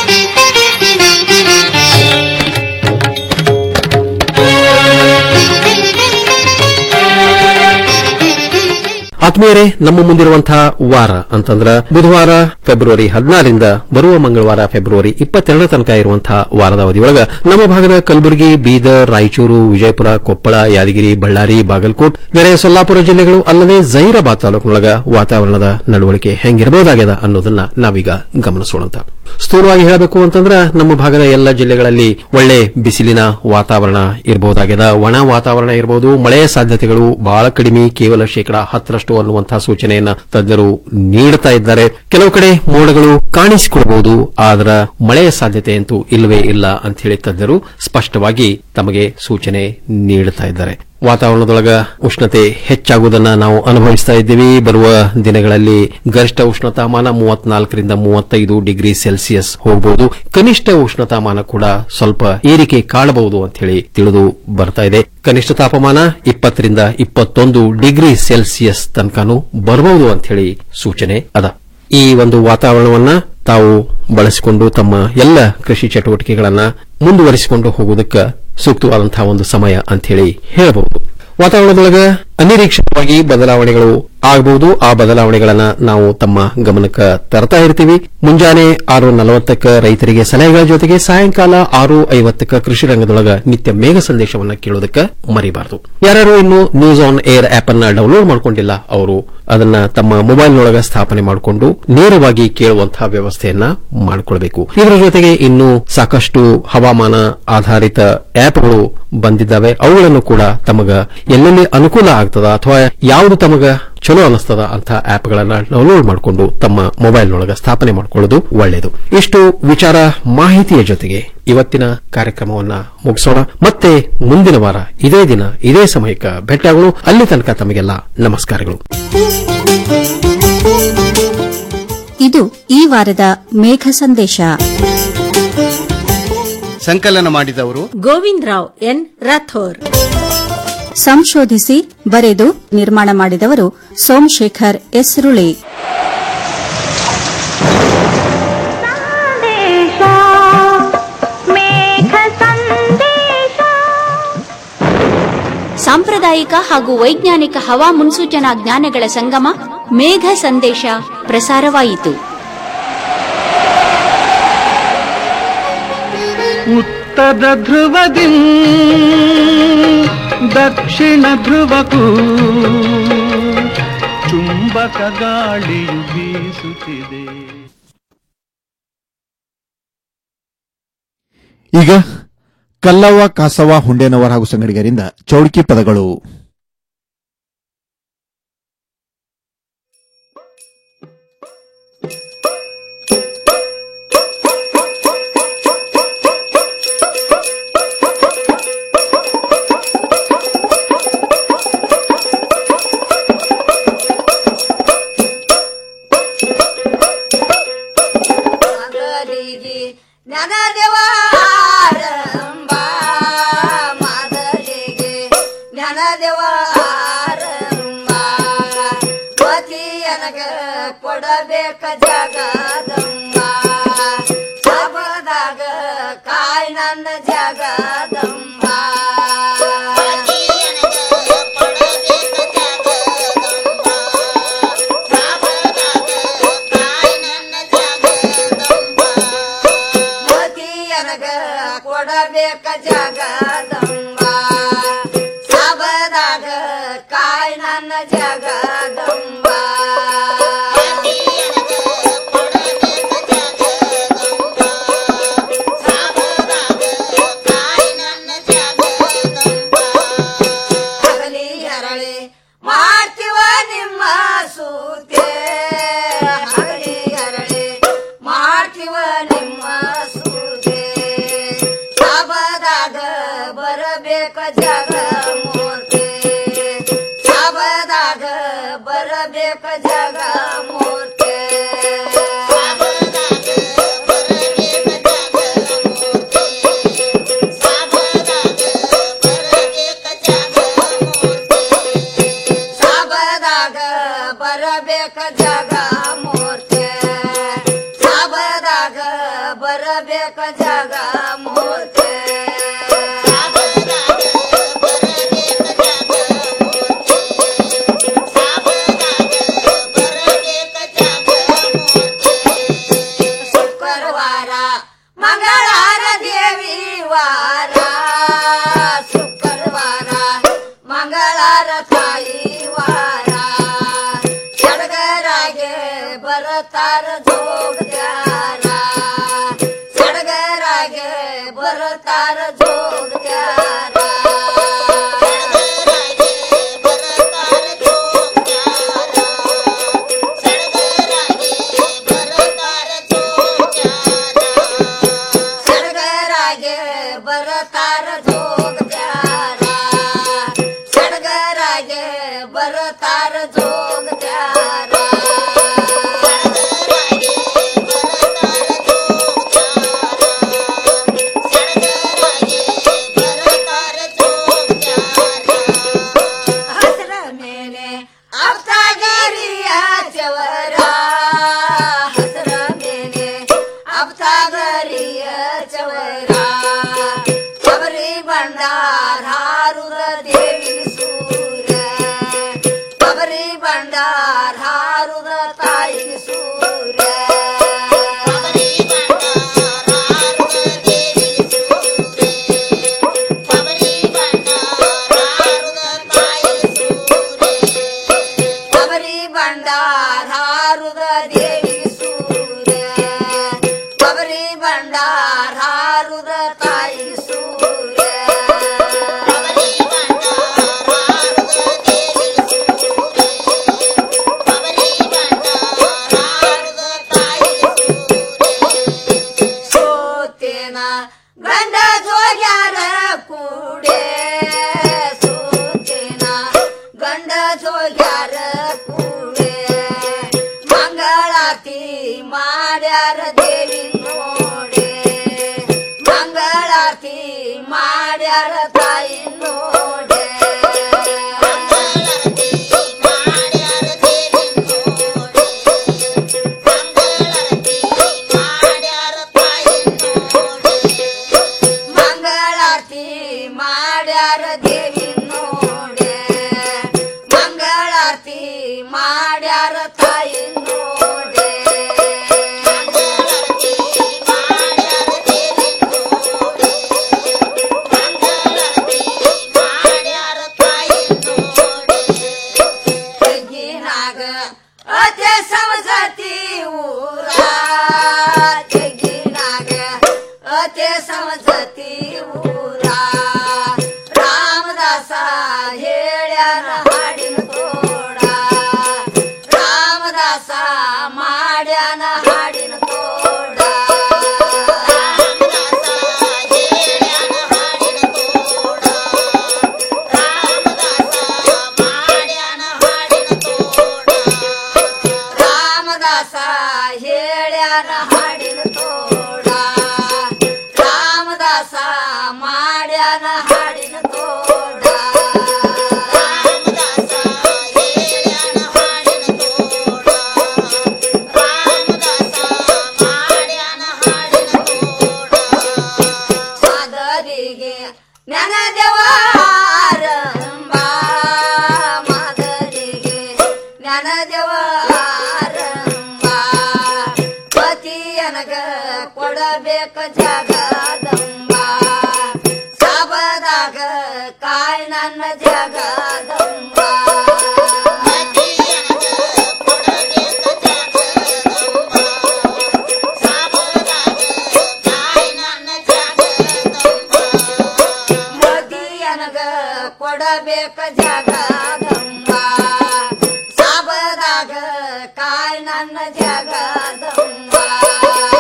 ಆತ್ಮೀಯರೇ ನಮ್ಮ ಮುಂದಿರುವಂತಹ ವಾರ ಅಂತಂದ್ರ ಬುಧವಾರ ಫೆಬ್ರವರಿ ಹದಿನಾರರಿಂದ ಬರುವ ಮಂಗಳವಾರ ಫೆಬ್ರವರಿ ಇಪ್ಪತ್ತೆರಡರ ತನಕ ಇರುವಂತಹ ವಾರದ ಅವಧಿಯೊಳಗ ನಮ್ಮ ಭಾಗದ ಕಲಬುರಗಿ ಬೀದರ್ ರಾಯಚೂರು ವಿಜಯಪುರ ಕೊಪ್ಪಳ ಯಾದಗಿರಿ ಬಳ್ಳಾರಿ ಬಾಗಲಕೋಟ್ ನೆರೆಯ ಸೊಲ್ಲಾಪುರ ಜಿಲ್ಲೆಗಳು ಅಲ್ಲದೆ ಜೈರಾಬಾದ್ ತಾಲೂಕಿನೊಳಗ ವಾತಾವರಣದ ನಡವಳಿಕೆ ಹೆಂಗಿರಬಹುದಾಗ್ಯದ ಅನ್ನೋದನ್ನ ನಾವೀಗ ಗಮನಿಸೋಣಂತ ಸ್ಥೂಲವಾಗಿ ಹೇಳಬೇಕು ಅಂತಂದ್ರ ನಮ್ಮ ಭಾಗದ ಎಲ್ಲ ಜಿಲ್ಲೆಗಳಲ್ಲಿ ಒಳ್ಳೆ ಬಿಸಿಲಿನ ವಾತಾವರಣ ಇರಬಹುದಾಗ್ಯದ ಒಣ ವಾತಾವರಣ ಇರಬಹುದು ಮಳೆಯ ಸಾಧ್ಯತೆಗಳು ಬಹಳ ಕಡಿಮೆ ಕೇವಲ ಶೇಕಡಾ ಹತ್ತರಷ್ಟು ಅನ್ನುವಂತಹ ಸೂಚನೆಯನ್ನ ತಜ್ಞರು ನೀಡುತ್ತಾ ಇದ್ದಾರೆ ಕೆಲವು ಕಡೆ ಮೋಡಗಳು ಕಾಣಿಸಿಕೊಡಬಹುದು ಆದ್ರ ಮಳೆಯ ಸಾಧ್ಯತೆ ಅಂತೂ ಇಲ್ಲವೇ ಇಲ್ಲ ಅಂತ ಹೇಳಿ ತಜ್ಞರು ಸ್ಪಷ್ಟವಾಗಿ ತಮಗೆ ಸೂಚನೆ ನೀಡುತ್ತಾ ಇದ್ದಾರೆ ವಾತಾವರಣದೊಳಗ ಉಷ್ಣತೆ ಹೆಚ್ಚಾಗುವುದನ್ನ ನಾವು ಅನುಭವಿಸ್ತಾ ಇದ್ದೀವಿ ಬರುವ ದಿನಗಳಲ್ಲಿ ಗರಿಷ್ಠ ಉಷ್ಣತಾಮಾನ ಮೂವತ್ನಾಲ್ಕರಿಂದ ಮೂವತ್ತೈದು ಡಿಗ್ರಿ ಸೆಲ್ಸಿಯಸ್ ಹೋಗಬಹುದು ಕನಿಷ್ಠ ಉಷ್ಣತಾಮಾನ ಕೂಡ ಸ್ವಲ್ಪ ಏರಿಕೆ ಕಾಣಬಹುದು ಅಂತ ಹೇಳಿ ತಿಳಿದು ಬರ್ತಾ ಇದೆ ಕನಿಷ್ಠ ತಾಪಮಾನ ಇಪ್ಪತ್ತರಿಂದ ಇಪ್ಪತ್ತೊಂದು ಡಿಗ್ರಿ ಸೆಲ್ಸಿಯಸ್ ತನಕನೂ ಬರಬಹುದು ಅಂತ ಹೇಳಿ ಸೂಚನೆ ಅದ ಈ ಒಂದು ವಾತಾವರಣವನ್ನ ತಾವು ಬಳಸಿಕೊಂಡು ತಮ್ಮ ಎಲ್ಲ ಕೃಷಿ ಚಟುವಟಿಕೆಗಳನ್ನ ಮುಂದುವರಿಸಿಕೊಂಡು ಹೋಗುವುದಕ್ಕೆ ಸೂಕ್ತವಾದಂತಹ ಒಂದು ಸಮಯ ಅಂತ ಹೇಳಿ ಹೇಳಬಹುದು ವಾತಾವರಣದೊಳಗ ಅನಿರೀಕ್ಷಿತವಾಗಿ ಬದಲಾವಣೆಗಳು ಆಗಬಹುದು ಆ ಬದಲಾವಣೆಗಳನ್ನ ನಾವು ತಮ್ಮ ಗಮನಕ್ಕೆ ತರ್ತಾ ಇರ್ತೀವಿ ಮುಂಜಾನೆ ಆರು ನಲವತ್ತಕ್ಕ ರೈತರಿಗೆ ಸಲಹೆಗಳ ಜೊತೆಗೆ ಸಾಯಂಕಾಲ ಆರು ಐವತ್ತಕ್ಕ ಕೃಷಿ ರಂಗದೊಳಗ ನಿತ್ಯ ಮೇಘ ಸಂದೇಶವನ್ನ ಕೇಳೋದಕ್ಕೆ ಮರಿಬಾರದು ಯಾರ್ಯಾರು ಇನ್ನು ನ್ಯೂಸ್ ಆನ್ ಏರ್ ಆಪ್ ಅನ್ನ ಡೌನ್ಲೋಡ್ ಮಾಡ್ಕೊಂಡಿಲ್ಲ ಅವರು ಅದನ್ನ ತಮ್ಮ ಮೊಬೈಲ್ನೊಳಗ ಸ್ಥಾಪನೆ ಮಾಡಿಕೊಂಡು ನೇರವಾಗಿ ಕೇಳುವಂತಹ ವ್ಯವಸ್ಥೆಯನ್ನ ಮಾಡಿಕೊಳ್ಬೇಕು ಇದರ ಜೊತೆಗೆ ಇನ್ನು ಸಾಕಷ್ಟು ಹವಾಮಾನ ಆಧಾರಿತ ಆಪ್ಗಳು ಬಂದಿದ್ದಾವೆ ಅವುಗಳನ್ನು ಕೂಡ ತಮಗ ಎಲ್ಲೆಲ್ಲಿ ಅನುಕೂಲ ಆಗ್ತದ ಅಥವಾ ಯಾವುದು ತಮಗ ಚಲೋ ಅನಿಸ್ತದ ಅಂತ ಆಪ್ಗಳನ್ನ ಡೌನ್ಲೋಡ್ ಮಾಡಿಕೊಂಡು ತಮ್ಮ ಮೊಬೈಲ್ನೊಳಗ ಸ್ಥಾಪನೆ ಮಾಡಿಕೊಳ್ಳೋದು ಒಳ್ಳೆಯದು ಇಷ್ಟು ವಿಚಾರ ಮಾಹಿತಿಯ ಜೊತೆಗೆ ಇವತ್ತಿನ ಕಾರ್ಯಕ್ರಮವನ್ನ ಮುಗಿಸೋಣ ಮತ್ತೆ ಮುಂದಿನ ವಾರ ಇದೇ ದಿನ ಇದೇ ಸಮಯಕ್ಕೆ ಭೇಟಿಯಾಗೋಣ ಅಲ್ಲಿ ತನಕ ತಮಗೆಲ್ಲ ನಮಸ್ಕಾರಗಳು ಇದು ಈ ವಾರದ ಮೇಘ ಸಂದೇಶ ಸಂಕಲನ ಮಾಡಿದವರು ಗೋವಿಂದ್ ರಾವ್ ಎನ್ ರಾಥೋರ್ ಸಂಶೋಧಿಸಿ ಬರೆದು ನಿರ್ಮಾಣ ಮಾಡಿದವರು ಸೋಮಶೇಖರ್ ಎಸ್ರುಳಿ ಸಾಂಪ್ರದಾಯಿಕ ಹಾಗೂ ವೈಜ್ಞಾನಿಕ ಹವಾ ಮುನ್ಸೂಚನಾ ಜ್ಞಾನಗಳ ಸಂಗಮ ಮೇಘ ಸಂದೇಶ ಪ್ರಸಾರವಾಯಿತು ಉತ್ತರ ಧ್ರುವದಿ ದಕ್ಷಿಣ ಧ್ರುವಕ್ಕೂ ಚುಂಬಕ ಗಾಳಿಯು ಬೀಸುತ್ತಿದೆ ಈಗ ಕಲ್ಲವ್ವ ಕಾಸವ್ವ ಹುಂಡೇನವರ್ ಹಾಗೂ ಸಂಗಡಿಗರಿಂದ ಚೌಡಿಕಿ ಪದಗಳು ಆರಮ್ಮ ಪತಿಯನಗ ಕೊಡಬೇಕ ಜಗದಮ್ಮ ಸಬದಾಗ ಕಾಯ್ ನನ್ನ ಜಗದಮ್ಮ ಮತಿಯನಗ ಕೊಡಬೇಕ ಜಗದಂಬ ಸಬದಾಗ ಕಾಯ್ ನನ್ನ ಜಗದಂಬ ಹಗಲಿ ಹರಳಿ ಮಾಡ್ತೀವ ನಿಮ್ಮ ಸೂತೆ ಹಗಲಿ ಹರಳಿ ಮಾಡ್ತೀವ ನಿಮ್ಮ ಸೂತೆ ಸಬದಾಗ ಬರಬೇಕ ಜಗ ಮೂರ್ತಿ ಸಬದಾಗ ಬರಬೇಕ ಜಗ ಮೂರ್ತಿ ಸಬದಾಗ ಬರಬೇಕ ಜಗ ಮೂರ್ತಿ ಸಬದಾಗ ಬರಬೇಕ ಜಗ ಮೂರ್ತಿ ಶುಕ್ರವಾರ ಮಂಗಳವಾರ ದೇವಿ ವಾರ ಶುಕ್ರವಾರ ಮಂಗಳವಾರ ತಾಯಿ ವಾರ ಸಡಗರಾಗೆ ಬರತಾರ ಜೋಗ್ಯಾರ ಸಡಗರಾಗೆ ಬರತಾರ ಜೋಗ್ಯಾರ ಸಡಗರಾಗೆ ಬರತಾರ ಜೋಗ್ಯಾರ ಸಡಗರಾಗೆ ಬರತಾರ ಜೋಗ್ಯಾರ ಹಸರ ಮೇಲೆ ಅಪ್ತಾಗರಿಯ ಚವರ ಹಸರ ಮೇಲೆ ಅಪ್ತಾಗರಿಯ ಚವರ ಕಬರಿ ಬಂಡಾರ ಹಾರುದ ದೇವಿ ಸೂರ್ಯ ಕಬರಿ ಬಂಡಾರ ಹಾರುದ ತಾಯಿ ಸೂರ್ಯ ಕಬರಿ ಬಂಡಾರ ಹಾರುದ ದೇವಿ ಸೂರ್ಯ ಕಬರಿ ಬಂಡಾರ ಹಾರುದ ತಾಯಿ ಸೂರ್ಯ ಸೋತೇನ ಗಂಡ ಜೋಗ್ಯಾರ ಕೂಡೆ ಸೋತೇನ ಗಂಡ ಜೋಗ್ಯಾರ ಕೂಡೆ ಮಂಗಳಾತಿ ಮಾಡ್ಯಾರ ದೇವಿ ನೋಡೆ ಮಂಗಳಾತಿ ಮಾಡ್ಯಾರ ತಾಯಿ ನೋಡೆ ಮಂಗಳಾರತಿ ಮಾಡ್ಯಾರ ದೇವಿ ನೋಡೆ ಮಂಗಳಾರತಿ ಕೊಡಬೇಕ ಜಗದಂಬ ಸಾಬದಾಗ ಕಾಯ್ ನನ್ನ ಜಗದಂಬ ಮದಿಯನಗ ಕೊಡಬೇಕ ಜಗದಂಬ ಸಾಬದಾಗ ಕಾಯ್ ನನ್ನ ಜಗ